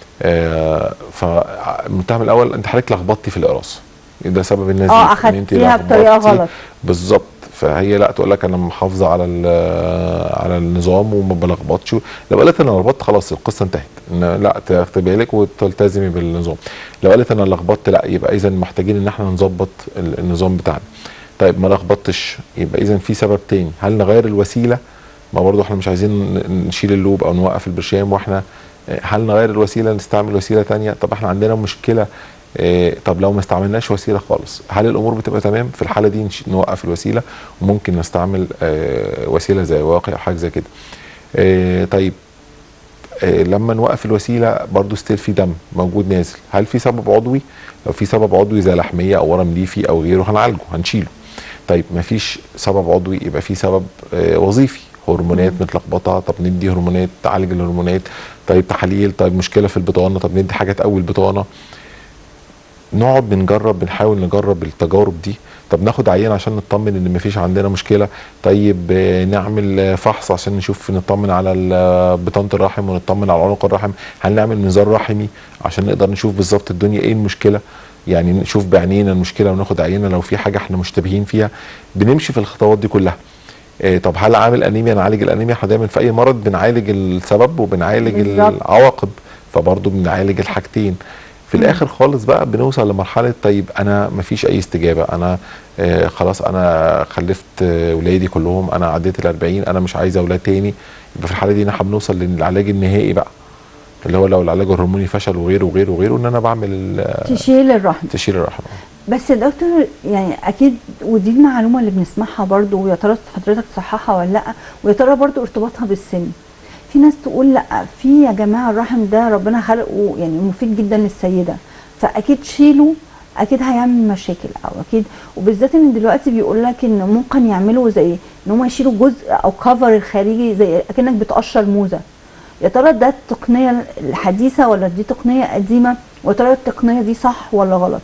آه فالمتهم الاول انت حضرتك لخبطتي في الاقراص ده سبب النزيف اه إن اخدت أنت فيها بطريقه لخبطتي غلط بالظبط فهي لا تقول لك انا محافظه على ال- على النظام وما بلخبطش لو قالت انا لخبطت خلاص القصه انتهت ان لا تاخدي بالك وتلتزمي بالنظام لو قالت انا لخبطت لا يبقى اذا محتاجين ان احنا نظبط ال- النظام بتاعنا طيب ما لخبطتش يبقى اذا في سبب تاني هل نغير الوسيله ما برضو احنا مش عايزين ن- نشيل اللوب او نوقف البرشام واحنا هل نغير الوسيله نستعمل وسيله تانية طب احنا عندنا مشكله إيه، طب لو ما استعملناش وسيله خالص هل الامور بتبقى تمام في الحاله دي نش- نوقف الوسيله وممكن نستعمل آه، وسيله زي واقي او حاجه زي كده آه، طيب آه، لما نوقف الوسيله برضو ستيل في دم موجود نازل هل في سبب عضوي لو في سبب عضوي زي لحميه او ورم ليفي او غيره هنعالجه هنشيله طيب ما فيش سبب عضوي يبقى في سبب آه، وظيفي هرمونات متلخبطه طب ندي هرمونات تعالج الهرمونات طيب تحاليل طيب مشكله في البطانه طب ندي حاجه تقوي البطانه نقعد بنجرب بنحاول نجرب التجارب دي طب ناخد عينه عشان نطمن ان مفيش عندنا مشكله طيب آه، نعمل آه، فحص عشان نشوف نطمن على ال- بطانه الرحم ونطمن على عنق الرحم هل نعمل ميزان رحمي عشان نقدر نشوف بالظبط الدنيا ايه المشكله يعني نشوف بعينينا المشكله وناخد عينه لو في حاجه احنا مشتبهين فيها بنمشي في الخطوات دي كلها آه، طب هل عامل انيميا نعالج الانيميا احنا دايما في اي مرض بنعالج السبب وبنعالج بالظبط. العواقب فبرضه بنعالج الحاجتين في الاخر خالص بقى بنوصل لمرحله طيب انا مفيش اي استجابه انا آه خلاص انا خلفت آه ولادي كلهم انا عديت ال 40 انا مش عايزه اولاد تاني يبقى في الحاله دي احنا بنوصل للعلاج النهائي بقى اللي هو لو العلاج الهرموني فشل وغيره وغيره وغيره ان انا بعمل ال- تشيل الرحم تشيل الرحم بس يا دكتور يعني اكيد ودي المعلومه اللي بنسمعها برضو ويا ترى حضرتك تصححها ولا لا ويا ترى برضو ارتباطها بالسن في ناس تقول لا في يا جماعه الرحم ده ربنا خلقه يعني مفيد جدا للسيده فاكيد شيله اكيد هيعمل مشاكل او اكيد وبالذات ان دلوقتي بيقول لك ان ممكن يعملوا زي ان هم يشيلوا جزء او كفر الخارجي زي اكنك بتقشر موزه يا ترى ده التقنيه الحديثه ولا دي تقنيه قديمه ويا ترى التقنيه دي صح ولا غلط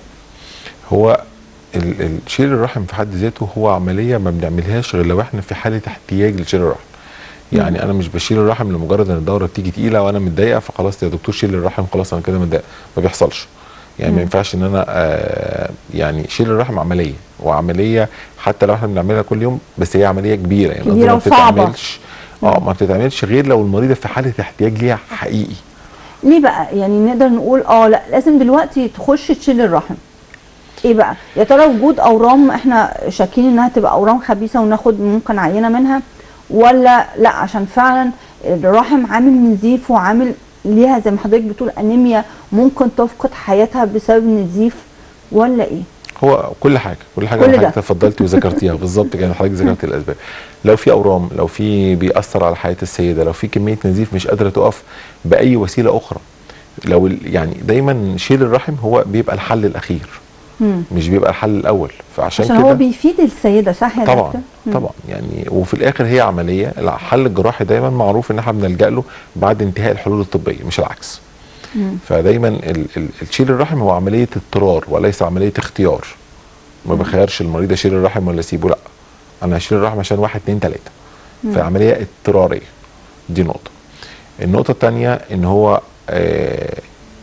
هو ال- ال- شيل الرحم في حد ذاته هو عمليه ما بنعملهاش غير لو احنا في حاله احتياج لشيل الرحم يعني انا مش بشيل الرحم لمجرد ان الدوره بتيجي تقيله وانا متضايقه فخلاص يا دكتور شيل الرحم خلاص انا كده متضايق ما بيحصلش يعني ما مم. ينفعش ان انا آه يعني شيل الرحم عمليه وعمليه حتى لو احنا بنعملها كل يوم بس هي عمليه كبيره يعني كبيرة ما وصعبة. بتتعملش اه ما بتتعملش غير لو المريضه في حاله احتياج ليها حقيقي ليه بقى يعني نقدر نقول اه لا لازم دلوقتي تخش تشيل الرحم ايه بقى يا ترى وجود اورام احنا شاكين انها تبقى اورام خبيثه وناخد ممكن عينه منها ولا لا عشان فعلا الرحم عامل نزيف وعامل ليها زي ما حضرتك بتقول انيميا ممكن تفقد حياتها بسبب النزيف ولا ايه هو كل حاجه كل حاجه كل اللي ده. حضرتك تفضلتي وذكرتيها بالظبط كده حضرتك ذكرتي الاسباب لو في اورام لو في بيأثر على حياه السيده لو في كميه نزيف مش قادره تقف باي وسيله اخرى لو ال- يعني دايما شيل الرحم هو بيبقى الحل الاخير مم. مش بيبقى الحل الاول فعشان عشان هو كده بيفيد السيده صح يا طبعا دكتور مم. طبعا يعني وفي الاخر هي عمليه الحل الجراحي دايما معروف ان احنا بنلجا له بعد انتهاء الحلول الطبيه مش العكس مم. فدايما ال- ال- الشيل الرحم هو عمليه اضطرار وليس عمليه اختيار ما بخيرش المريض اشيل الرحم ولا اسيبه لا انا هشيل الرحم عشان واحد اتنين تلاته فعمليه اضطراريه دي نقطه النقطه الثانيه ان هو آه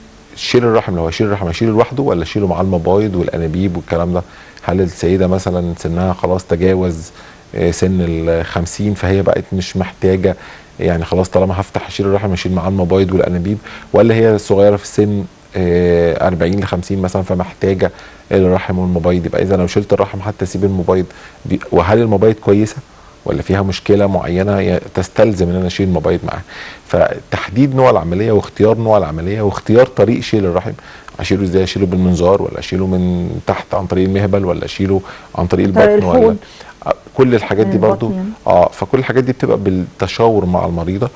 شيل الرحم لو هشيل الرحم هشيله لوحده ولا اشيله مع المبايض والانابيب والكلام ده هل السيده مثلا سنها خلاص تجاوز آه، سن ال 50 فهي بقت مش محتاجه يعني خلاص طالما هفتح اشيل الرحم اشيل معاه المبايض والانابيب ولا هي صغيره في السن آه، 40 ل 50 مثلا فمحتاجه الرحم والمبايض يبقى اذا لو شلت الرحم حتى اسيب المبايض دي- وهل المبايض كويسه ولا فيها مشكله معينه ي- تستلزم ان انا اشيل المبايض معاها فتحديد نوع العمليه واختيار نوع العمليه واختيار طريق شيل الرحم اشيله ازاي اشيله بالمنظار ولا اشيله من تحت عن طريق المهبل ولا اشيله عن طريق طريق البطن ولا الحوض. آه، كل الحاجات من دي برضو البطن يعني. اه فكل الحاجات دي بتبقى بالتشاور مع المريضه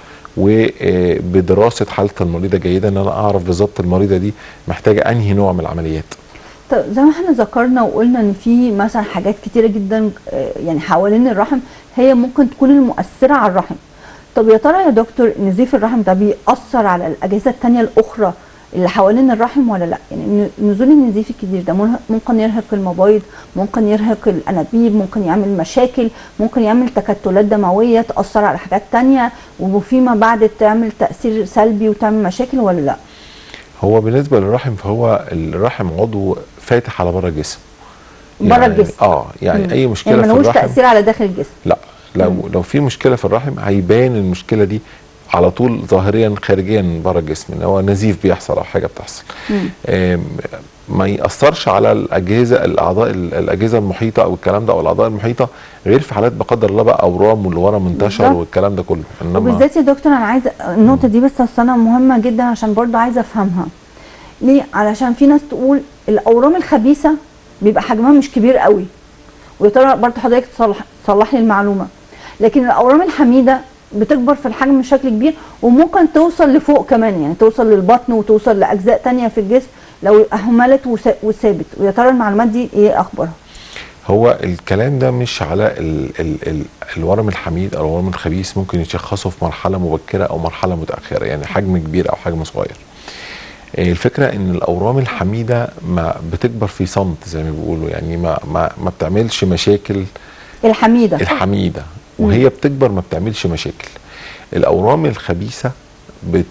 وبدراسه حاله المريضه جيدا ان انا اعرف بالظبط المريضه دي محتاجه انهي نوع من العمليات طب زي ما احنا ذكرنا وقلنا ان في مثلا حاجات كتيره جدا آه، يعني حوالين الرحم هي ممكن تكون المؤثره على الرحم طب يا ترى يا دكتور نزيف الرحم ده بيأثر على الاجهزه التانية الاخرى اللي حوالين الرحم ولا لا يعني ن- نزول النزيف الكتير ده منه- ممكن يرهق المبايض ممكن يرهق الانابيب ممكن يعمل مشاكل ممكن يعمل تكتلات دمويه تاثر على حاجات تانية وفيما بعد تعمل تاثير سلبي وتعمل مشاكل ولا لا هو بالنسبه للرحم فهو الرحم عضو فاتح على بره الجسم بره يعني الجسم. اه يعني مم. اي مشكله يعني في ملوش الرحم تاثير على داخل الجسم لا لو لو في مشكله في الرحم هيبان المشكله دي على طول ظاهريا خارجيا بره الجسم ان هو نزيف بيحصل او حاجه بتحصل مم. آم، ما ياثرش على الاجهزه الاعضاء الاجهزه المحيطه او الكلام ده او الاعضاء المحيطه غير في حالات بقدر الله بقى اورام واللي ورا منتشر بالظبط. والكلام ده كله انما وبالذات يا دكتور انا عايزه النقطه دي بس أصل انا مهمه جدا عشان برضو عايزه افهمها ليه علشان في ناس تقول الاورام الخبيثه بيبقى حجمها مش كبير قوي ويا ترى برضو حضرتك تصلح تصلح لي المعلومه لكن الاورام الحميده بتكبر في الحجم بشكل كبير وممكن توصل لفوق كمان يعني توصل للبطن وتوصل لاجزاء تانية في الجسم لو اهملت وس- وثابت ويا ترى المعلومات دي ايه اخبارها هو الكلام ده مش على ال ال ال الورم الحميد او الورم الخبيث ممكن يتشخصه في مرحله مبكره او مرحله متاخره يعني حجم كبير او حجم صغير آه، الفكره ان الاورام الحميده ما بتكبر في صمت زي ما بيقولوا يعني ما ما ما بتعملش مشاكل الحميده الحميده وهي بتكبر ما بتعملش مشاكل الاورام الخبيثه بت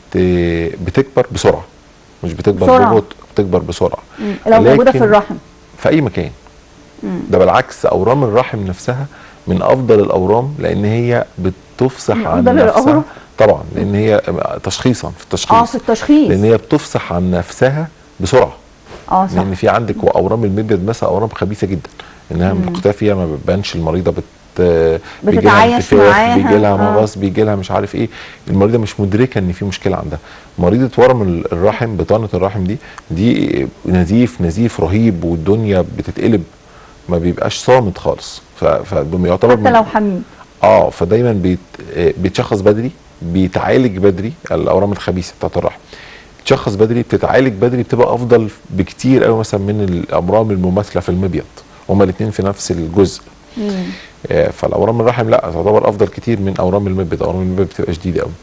بتكبر بسرعه مش بتكبر بسرعة. ببطء بتكبر بسرعه مم. لو موجوده في لكن الرحم في اي مكان مم. ده بالعكس اورام الرحم نفسها من افضل الاورام لان هي بتفصح من عن أفضل نفسها الأورام؟ طبعا لان هي تشخيصا في التشخيص اه في التشخيص لان هي بتفصح عن نفسها بسرعه اه صح لان في عندك اورام المبيض مثلا اورام خبيثه جدا انها مختفيه ما بتبانش المريضه بت آه، بيجي لها بتتعايش انتفاخ معاها، بيجي لها آه. مغص بيجي لها مش عارف ايه المريضه مش مدركه ان في مشكله عندها مريضه ورم ال- الرحم بطانه الرحم دي دي نزيف نزيف رهيب والدنيا بتتقلب ما بيبقاش صامت خالص ف- فبيعتبر حتى لو حميد اه فدايما بيت آه، بيتشخص بدري بيتعالج بدري الاورام الخبيثه بتاعت الرحم بتشخص بدري بتتعالج بدري بتبقى افضل بكتير قوي مثلا من الامراض المماثله في المبيض هما الاثنين في نفس الجزء آه، فالاورام الرحم لا تعتبر افضل كتير من اورام المبيض اورام المبيض بتبقى شديده قوي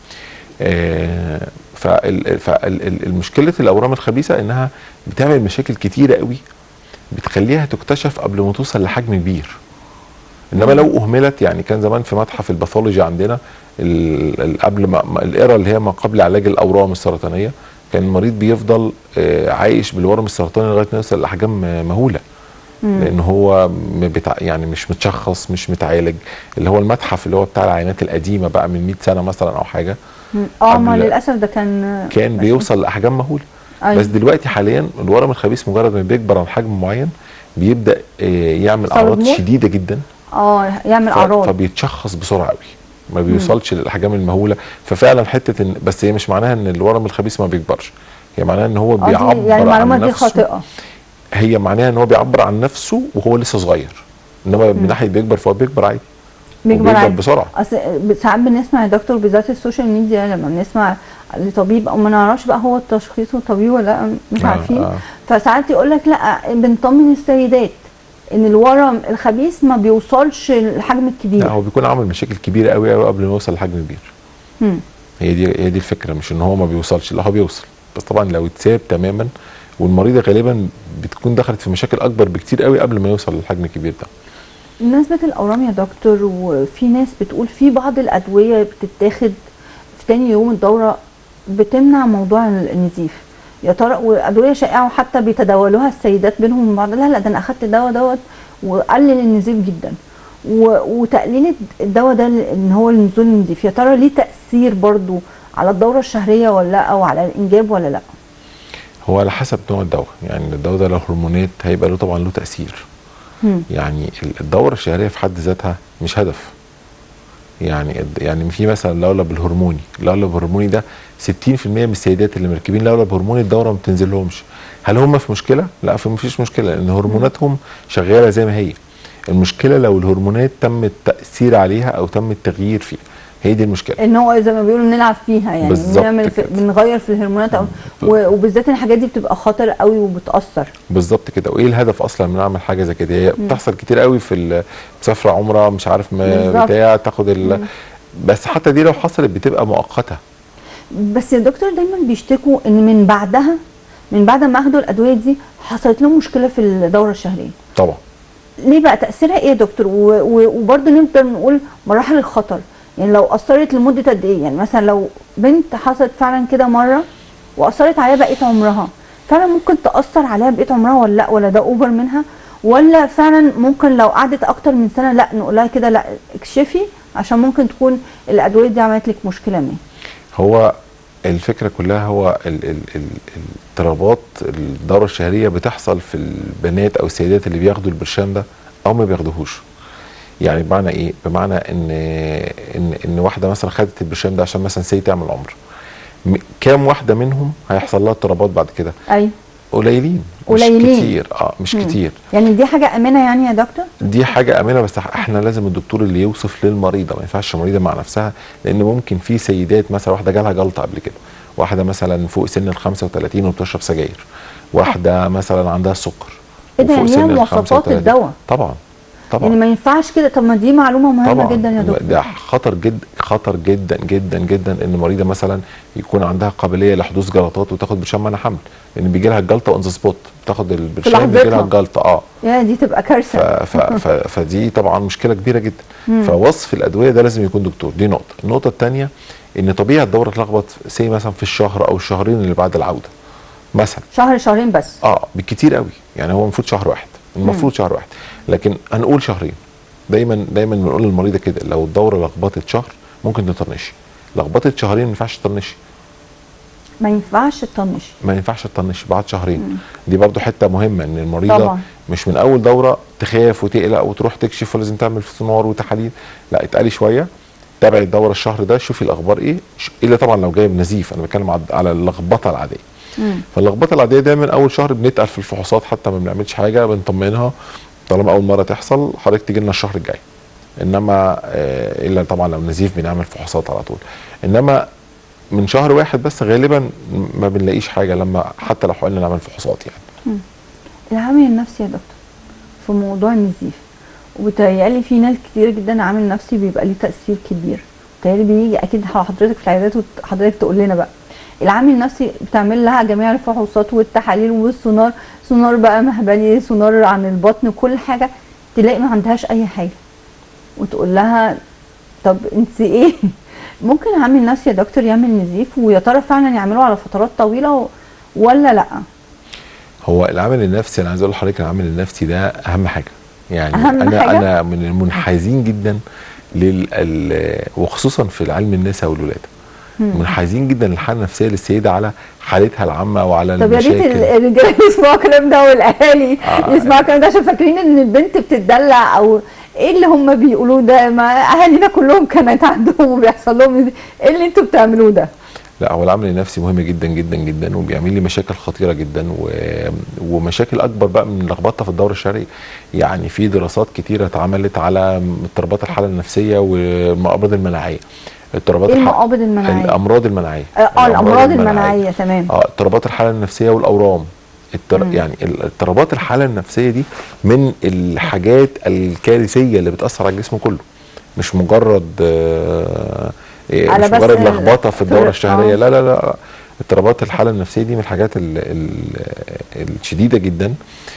فالمشكله الاورام الخبيثه انها بتعمل مشاكل كتيره قوي بتخليها تكتشف قبل ما توصل لحجم كبير انما لو اهملت يعني كان زمان في متحف الباثولوجي عندنا ال- ال- قبل ما ما- الايرا اللي هي ما قبل علاج الاورام السرطانيه كان المريض بيفضل آه، عايش بالورم السرطاني لغايه ما يوصل لاحجام آه، مهوله لان هو م- بتاع يعني مش متشخص مش متعالج اللي هو المتحف اللي هو بتاع العينات القديمه بقى من 100 سنه مثلا او حاجه مم. اه ما قبل- للاسف ده كان كان بيوصل لاحجام مهوله أيوة. بس دلوقتي حاليا الورم الخبيث مجرد ما بيكبر عن حجم معين بيبدا آه، يعمل صار اعراض موت؟ شديده جدا اه يعمل ف- اعراض فبيتشخص بسرعه قوي ما بيوصلش للاحجام المهوله ففعلا حته ان بس هي مش معناها ان الورم الخبيث ما بيكبرش هي معناها ان هو آه، دي- بيعبر يعني المعلومه عن دي نفسه خاطئه هي معناها ان هو بيعبر عن نفسه وهو لسه صغير انما من ناحيه بيكبر فهو بيكبر عادي بيكبر وبيكبر عادي. بسرعه اصل ساعات بنسمع يا دكتور بالذات السوشيال ميديا لما بنسمع لطبيب او ما نعرفش بقى هو تشخيصه طبيب ولا لأ، مش آه، عارفين آه. فساعات يقول لك لا بنطمن السيدات ان الورم الخبيث ما بيوصلش للحجم لا الكبير هو بيكون عامل مشاكل كبيره قوي قوي قبل ما يوصل لحجم كبير مم. هي دي هي دي الفكره مش ان هو ما بيوصلش لا هو بيوصل بس طبعا لو اتساب تماما والمريضه غالبا بتكون دخلت في مشاكل اكبر بكتير قوي قبل ما يوصل للحجم الكبير ده بمناسبة الأورام يا دكتور وفي ناس بتقول في بعض الأدوية بتتاخد في تاني يوم الدورة بتمنع موضوع النزيف يا ترى وأدوية شائعة وحتى بيتداولوها السيدات بينهم من بعض لا لا ده أنا أخدت الدواء دوت وقلل النزيف جدا و- وتقليل الدواء ده إن هو لنزول النزيف يا ترى ليه تأثير برضو على الدورة الشهرية ولا لا أو على الإنجاب ولا لا هو على حسب نوع الدواء يعني الدواء ده لو هرمونات هيبقى له طبعا له تاثير مم. يعني ال- الدوره الشهريه في حد ذاتها مش هدف يعني الد- يعني في مثلا لولب الهرموني اللولب الهرموني ده 60% من السيدات اللي مركبين لولب هرموني الدوره ما بتنزلهمش هل هم في مشكله لا في مفيش مشكله لان هرموناتهم شغاله زي ما هي المشكله لو الهرمونات تم التاثير عليها او تم التغيير فيها هي دي المشكله ان هو زي ما بيقولوا نلعب فيها يعني بالظبط بنعمل في كده. بنغير في الهرمونات أو و- وبالذات الحاجات دي بتبقى خطر قوي وبتاثر بالظبط كده وايه الهدف اصلا من اعمل حاجه زي كده هي بتحصل كتير قوي في ال- مسافره عمره مش عارف ما بالظبط. بتاع تاخد ال... بس حتى دي لو حصلت بتبقى مؤقته بس يا دكتور دايما بيشتكوا ان من بعدها من بعد ما اخدوا الادويه دي حصلت لهم مشكله في الدوره الشهريه طبعا ليه بقى تاثيرها ايه يا دكتور و- و- وبرضه نقدر نقول مراحل الخطر يعني لو اثرت لمده قد ايه يعني مثلا لو بنت حصلت فعلا كده مره واثرت عليها بقيه عمرها فعلا ممكن تاثر عليها بقيه عمرها ولا لا ولا ده اوفر منها ولا فعلا ممكن لو قعدت اكتر من سنه لا نقول لها كده لا اكشفي عشان ممكن تكون الادويه دي عملت لك مشكله ما هو الفكره كلها هو ال ال ال الاضطرابات الدوره الشهريه بتحصل في البنات او السيدات اللي بياخدوا البرشام ده او ما بياخدوهوش يعني بمعنى ايه بمعنى ان ان ان واحده مثلا خدت البرشام ده عشان مثلا سي تعمل عمر م- كام واحده منهم هيحصل لها اضطرابات بعد كده ايوه قليلين قليلين. مش كتير اه مش مم. كتير يعني دي حاجه امنه يعني يا دكتور دي حاجه امنه بس احنا لازم الدكتور اللي يوصف للمريضه ما ينفعش المريضه مع نفسها لان ممكن في سيدات مثلا واحده جالها جلطه قبل كده واحده مثلا فوق سن ال 35 وبتشرب سجاير واحده مثلا عندها السكر ايه ده وفوق يعني سن ليها ال مواصفات 35. الدواء طبعا طبعا يعني ما ينفعش كده طب ما دي معلومه مهمه طبعا جدا يا دكتور ده خطر جدا خطر جدا جدا جدا ان مريضه مثلا يكون عندها قابليه لحدوث جلطات وتاخد برشام منع حمل لان بيجي لها الجلطه اون ذا سبوت بتاخد البرشام بيجي لها لحظتها. الجلطه اه يا دي تبقى ف كارثه ف ف فدي طبعا مشكله كبيره جدا فوصف الادويه ده لازم يكون دكتور دي نقطه النقطه الثانيه ان طبيعه الدوره تلخبط سي مثلا في الشهر او الشهرين اللي بعد العوده مثلا شهر شهرين بس اه بالكتير قوي يعني هو المفروض شهر واحد المفروض شهر واحد لكن هنقول شهرين دايما دايما بنقول للمريضه كده لو الدوره لخبطت شهر ممكن تطنشي لخبطت شهرين ما ينفعش تطنشي ما ينفعش تطنش ما ينفعش تطنش بعد شهرين دي برضو حته مهمه ان المريضه طبعا. مش من اول دوره تخاف وتقلق وتروح تكشف ولازم تعمل سونار وتحاليل لا اتقلي شويه تابعي الدوره الشهر ده شوفي الاخبار ايه ش- الا طبعا لو جايب نزيف انا بتكلم عد- على اللخبطه العاديه مم. فاللخبطه العاديه دايما اول شهر بنتقل في الفحوصات حتى ما بنعملش حاجه بنطمنها طالما اول مره تحصل حضرتك تيجي لنا الشهر الجاي انما آه، الا طبعا لو نزيف بنعمل فحوصات على طول انما من شهر واحد بس غالبا ما بنلاقيش حاجه لما حتى لو حاولنا نعمل فحوصات يعني العامل النفسي يا دكتور في موضوع النزيف وبتهيألي في ناس كتير جدا عامل نفسي بيبقى ليه تأثير كبير بتهيألي بيجي أكيد حضرتك في العيادات وحضرتك تقول لنا بقى العامل النفسي بتعمل لها جميع الفحوصات والتحاليل والسونار سونار بقى مهبلي سونار عن البطن كل حاجة تلاقي ما عندهاش أي حاجة وتقول لها طب انت ايه ممكن عامل نفسي يا دكتور يعمل نزيف ويا ترى فعلا يعمله على فترات طويلة و- ولا لأ هو العامل النفسي انا عايز اقول لحضرتك العامل النفسي ده اهم حاجه يعني أهم انا حاجة؟ انا من المنحازين جدا لل ال- وخصوصا في العلم النساء والولاده مم. منحازين جدا للحاله النفسيه للسيده على حالتها العامه وعلى طب يا ريت المشاكل ال- الرجاله يسمعوا الكلام ده والاهالي آه. يسمعوا الكلام ده عشان فاكرين ان البنت بتدلع او ايه اللي هم بيقولوه ده ما اهالينا كلهم كانت عندهم وبيحصل لهم ايه اللي انتوا بتعملوه ده؟ لا هو العامل النفسي مهم جدا جدا جدا وبيعمل لي مشاكل خطيره جدا و... ومشاكل اكبر بقى من لخبطه في الدوره الشهريه يعني في دراسات كتيره اتعملت على اضطرابات الحاله النفسيه والامراض المناعيه اضطرابات ايه الح- المقابض المناعيه؟ الامراض المناعيه اه الامراض المناعيه تمام اه اضطرابات الحاله النفسيه والاورام التر... مم. يعني ال- اضطرابات الحاله النفسيه دي من الحاجات الكارثيه اللي بتاثر على الجسم كله مش مجرد آه إيه، على مش بس مجرد ال- لخبطه في الدوره في- الشهريه آه. لا لا لا اضطرابات الحاله النفسيه دي من الحاجات ال ال الشديده جدا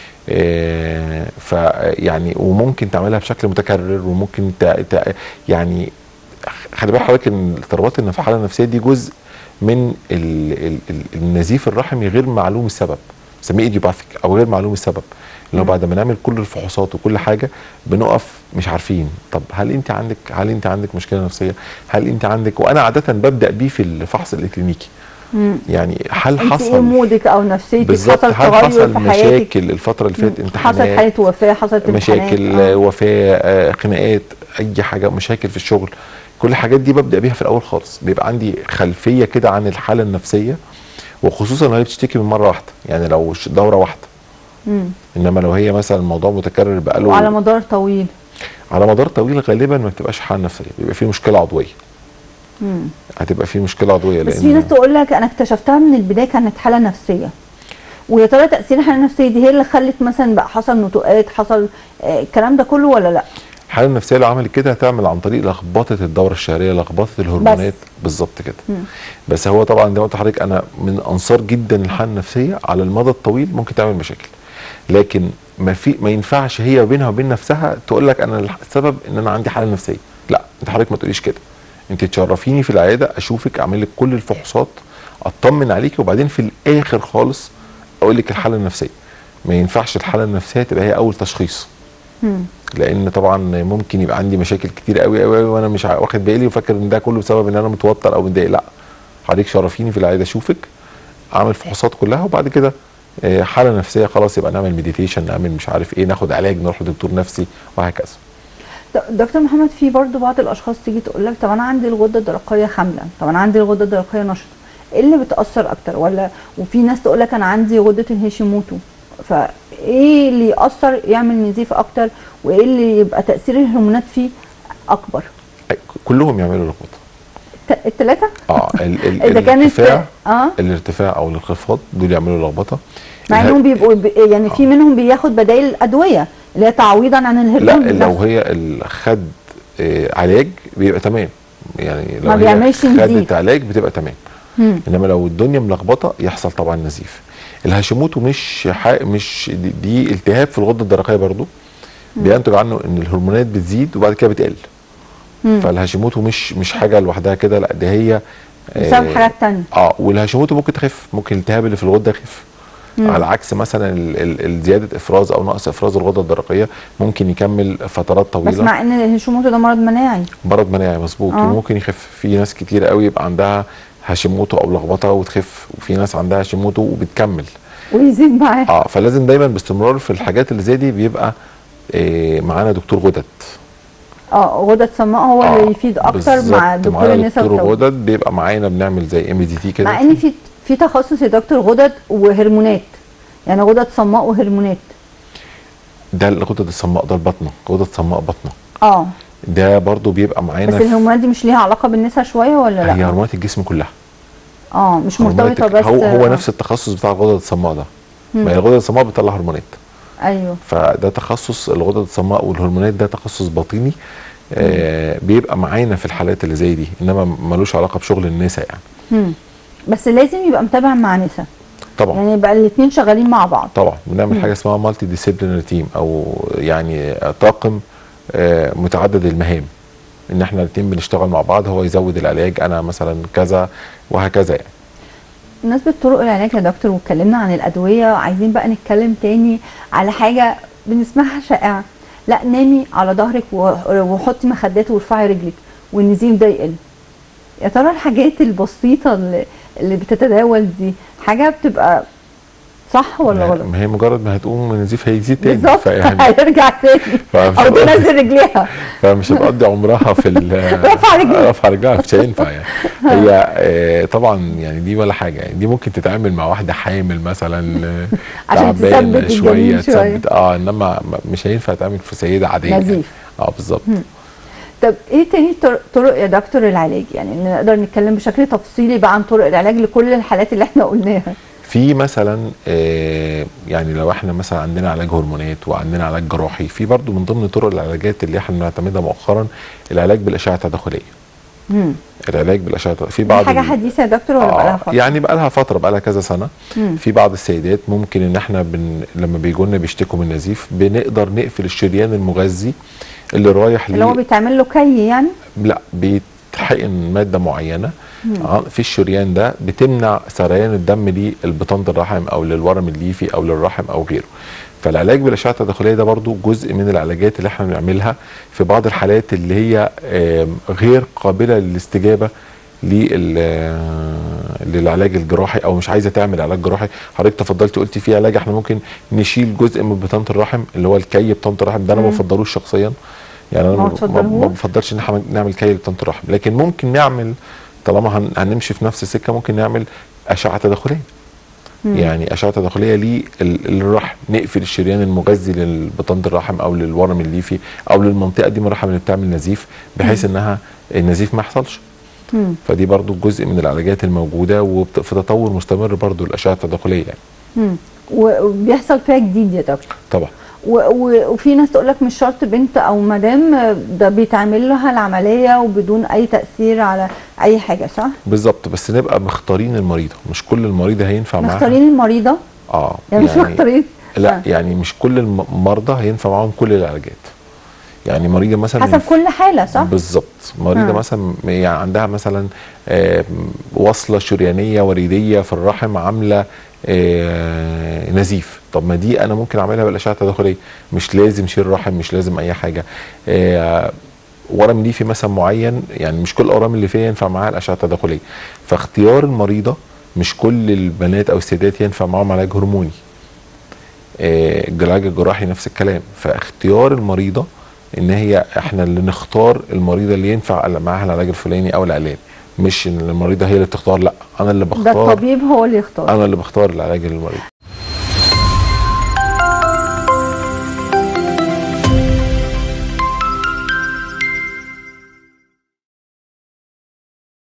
آه، ف يعني وممكن تعملها بشكل متكرر وممكن تع... تع... يعني خلي بالك حضرتك ان اضطرابات النف- الحاله النفسيه دي جزء من ال ال ال النزيف الرحمي غير معلوم السبب بنسميه ايديوباثيك او غير معلوم السبب اللي هو بعد ما نعمل كل الفحوصات وكل حاجه بنقف مش عارفين طب هل انت عندك هل انت عندك مشكله نفسيه هل انت عندك وانا عاده ببدا بيه في الفحص الاكلينيكي مم. يعني هل انت ايه حصل مودك او نفسيتك بالظبط حصل هل تغير حصل في حياتك مشاكل الفتره اللي فاتت امتحانات حصلت حاله وفاه حصلت امتحانات مشاكل آه. آه. وفاه آه، خناقات اي حاجه مشاكل في الشغل كل الحاجات دي ببدا بيها في الاول خالص بيبقى عندي خلفيه كده عن الحاله النفسيه وخصوصا لو هي بتشتكي من مره واحده يعني لو ش- دوره واحده مم. انما لو هي مثلا الموضوع متكرر بقاله وعلى مدار طويل على مدار طويل غالبا ما بتبقاش حاله نفسيه بيبقى في مشكله عضويه مم. هتبقى في مشكله عضويه بس في ناس تقول لك انا اكتشفتها من البدايه كانت حاله نفسيه ويا ترى تاثير الحاله النفسيه دي هي اللي خلت مثلا بقى حصل نتوءات حصل آه، الكلام ده كله ولا لا الحاله النفسيه لو عملت كده هتعمل عن طريق لخبطه الدوره الشهريه لخبطه الهرمونات بالظبط كده مم. بس هو طبعا زي ما قلت لحضرتك انا من انصار جدا الحاله النفسيه على المدى الطويل ممكن تعمل مشاكل لكن ما في ما ينفعش هي بينها وبين نفسها تقول لك انا السبب ان انا عندي حاله نفسيه لا انت حضرتك ما تقوليش كده انت تشرفيني في العياده اشوفك اعمل لك كل الفحوصات اطمن عليكي وبعدين في الاخر خالص اقول لك الحاله النفسيه ما ينفعش الحاله النفسيه تبقى هي اول تشخيص مم. لان طبعا ممكن يبقى عندي مشاكل كتير قوي قوي قوي وانا مش ع- واخد بالي وفاكر ان ده كله بسبب ان انا متوتر او متضايق لا حضرتك شرفيني في العياده اشوفك اعمل فحوصات كلها وبعد كده آه، حاله نفسيه خلاص يبقى نعمل مديتيشن نعمل مش عارف ايه ناخد علاج نروح لدكتور نفسي وهكذا د- دكتور محمد في برضو بعض الاشخاص تيجي تقول لك طب انا عندي الغده الدرقيه حامله طب انا عندي الغده الدرقيه نشطه ايه اللي بتاثر اكتر ولا وفي ناس تقول لك انا عندي غده الهيشيموتو فايه اللي ياثر يعمل نزيف اكتر وايه اللي يبقى تاثير الهرمونات فيه اكبر أي- كلهم يعملوا لخبطه الت- التلاته اه ال ال اذا كانت الارتفاع اه الارتفاع او الانخفاض دول يعملوا لخبطه مع اله- انهم بيبقوا ب- يعني في منهم بياخد بدائل ادويه اللي هي تعويضا عن لا الهرمون لو نفسه. هي ال- خد آه، علاج بيبقى تمام يعني لو ما هي بيعملش نزيف. خدت علاج بتبقى تمام مم. انما لو الدنيا ملخبطه يحصل طبعا نزيف الهاشيموتو مش حق مش دي, دي التهاب في الغده الدرقيه برضو بينتج عنه ان الهرمونات بتزيد وبعد كده بتقل مم. فالهاشيموتو مش مش حاجه لوحدها كده لا دي هي بسبب آه، حاجات تانية اه والهاشيموتو ممكن تخف ممكن الالتهاب اللي في الغده يخف مم. على عكس مثلا ال- ال- ال- زياده افراز او نقص افراز الغده الدرقيه ممكن يكمل فترات بس طويله مع ان الهيشيموتو ده مرض مناعي مرض مناعي مظبوط آه. وممكن يخف في ناس كتير قوي يبقى عندها هاشيموتو او لخبطه وتخف وفي ناس عندها هاشيموتو وبتكمل ويزيد معاه اه فلازم دايما باستمرار في الحاجات اللي زي دي بيبقى آه معانا دكتور غدد اه غدد صماء هو آه، اللي يفيد اكتر بالظبط. مع دكتور معانا النساء دكتور والتوليد غدد بيبقى معانا بنعمل زي ام دي تي كده مع ان في في تخصص يا دكتور غدد وهرمونات يعني غدد صماء وهرمونات ده الغدد الصماء ده البطنه غدد صماء بطنه اه ده برضو بيبقى معانا بس في- الهرمونات دي مش ليها علاقه بالنساء شويه ولا هي لا هرمونات الجسم كلها اه مش هرمونات مرتبطه الج- بس هو هو نفس التخصص بتاع الغدد الصماء ده ما هي الغدد الصماء بتطلع هرمونات ايوه فده تخصص الغدد الصماء والهرمونات ده تخصص باطني آه بيبقى معانا في الحالات اللي زي دي انما ملوش علاقه بشغل النساء يعني مم. بس لازم يبقى متابع مع نساء طبعا يعني يبقى الاثنين شغالين مع بعض طبعا بنعمل حاجه اسمها مالتي ديسيبلينري تيم او يعني طاقم آه، متعدد المهام ان احنا الاثنين بنشتغل مع بعض هو يزود العلاج انا مثلا كذا وهكذا يعني بمناسبة طرق العلاج يا دكتور واتكلمنا عن الأدوية عايزين بقى نتكلم تاني على حاجة بنسمعها شائعة لا نامي على ظهرك و- وحطي مخدات وارفعي رجلك والنزيف ده يقل يا ترى الحاجات البسيطة اللي, اللي بتتداول دي حاجة بتبقى صح ولا غلط؟ ما هي مجرد ما هتقوم النزيف هيزيد تاني بالظبط فيعني هيرجع تاني فمش او هقول- تنزل رجليها فمش هتقضي عمرها في ال- رفع رجلها. رفع رجلها مش هينفع يعني هي آه، طبعا يعني دي ولا حاجه يعني دي ممكن تتعامل مع واحده حامل مثلا آه، عشان تعبانه تثبت شويه الجنين شوية. تثبت اه انما م- مش هينفع تعمل في سيده عاديه يعني. نزيف. اه بالظبط طب ايه تاني طر- طرق يا دكتور العلاج يعني إن نقدر نتكلم بشكل تفصيلي بقى عن طرق العلاج لكل الحالات اللي احنا قلناها في مثلا آه، يعني لو احنا مثلا عندنا علاج هرمونات وعندنا علاج جراحي في برضو من ضمن طرق العلاجات اللي احنا بنعتمدها مؤخرا العلاج بالاشعه التداخليه مم. العلاج بالاشعه التداخلية. في دي بعض حاجه ال- حديثه يا دكتور ولا بقى لها فتره يعني بقى لها فتره بقى لها كذا سنه مم. في بعض السيدات ممكن ان احنا بن... لما بيجوا لنا بيشتكوا من نزيف بنقدر نقفل الشريان المغذي اللي رايح اللي هو ل... بيتعمل له كي يعني لا بيتحقن ماده معينه آه، في الشريان ده بتمنع سريان الدم للبطانه الرحم او للورم الليفي او للرحم او غيره فالعلاج بالاشعه التداخليه ده برضو جزء من العلاجات اللي احنا بنعملها في بعض الحالات اللي هي آم، غير قابله للاستجابه لل آه، للعلاج الجراحي او مش عايزه تعمل علاج جراحي حضرتك تفضلت قلتي في علاج احنا ممكن نشيل جزء من بطانه الرحم اللي هو الكي بطانه الرحم ده انا ما بفضلوش شخصيا يعني انا ما ما- بتفضلهوش؟ ما بفضلش ان احنا نعمل كي لبطانه الرحم لكن ممكن نعمل طالما هن- هنمشي في نفس السكه ممكن نعمل اشعه تداخليه يعني اشعه تداخليه للرحم نقفل الشريان المغذي للبطانه الرحم او للورم الليفي او للمنطقه دي من الرحم اللي بتعمل نزيف بحيث انها النزيف ما يحصلش مم. فدي برضو جزء من العلاجات الموجوده وفي تطور مستمر برضو الاشعه التداخليه يعني مم. و- وبيحصل فيها جديد يا دكتور طبعا و- و- وفي ناس تقول لك مش شرط بنت او مدام ده بيتعمل لها العمليه وبدون اي تاثير على اي حاجه صح؟ بالظبط بس نبقى مختارين المريضه مش كل المريضه هينفع معاها مختارين المريضه اه يعني, مش مختارين لا آه. يعني مش كل المرضى هينفع معاهم كل العلاجات يعني مريضه مثلا حسب كل حاله صح؟ بالظبط مريضه آه. مثلا يعني عندها مثلا آه، وصله شريانيه وريديه في الرحم عامله آه، نزيف طب ما دي انا ممكن اعملها بالاشعه التداخليه مش لازم شيل رحم مش لازم اي حاجه آه، ورم ليفي مثلا معين يعني مش كل الاورام اللي فيها ينفع معاها الاشعه التداخليه فاختيار المريضه مش كل البنات او السيدات ينفع معاهم علاج هرموني آه، العلاج الجراحي نفس الكلام فاختيار المريضه ان هي احنا اللي نختار المريضه اللي ينفع معاها العلاج الفلاني او العلاج مش ان المريضه هي اللي بتختار لا انا اللي ده بختار الطبيب هو اللي يختار انا اللي بختار العلاج للمريض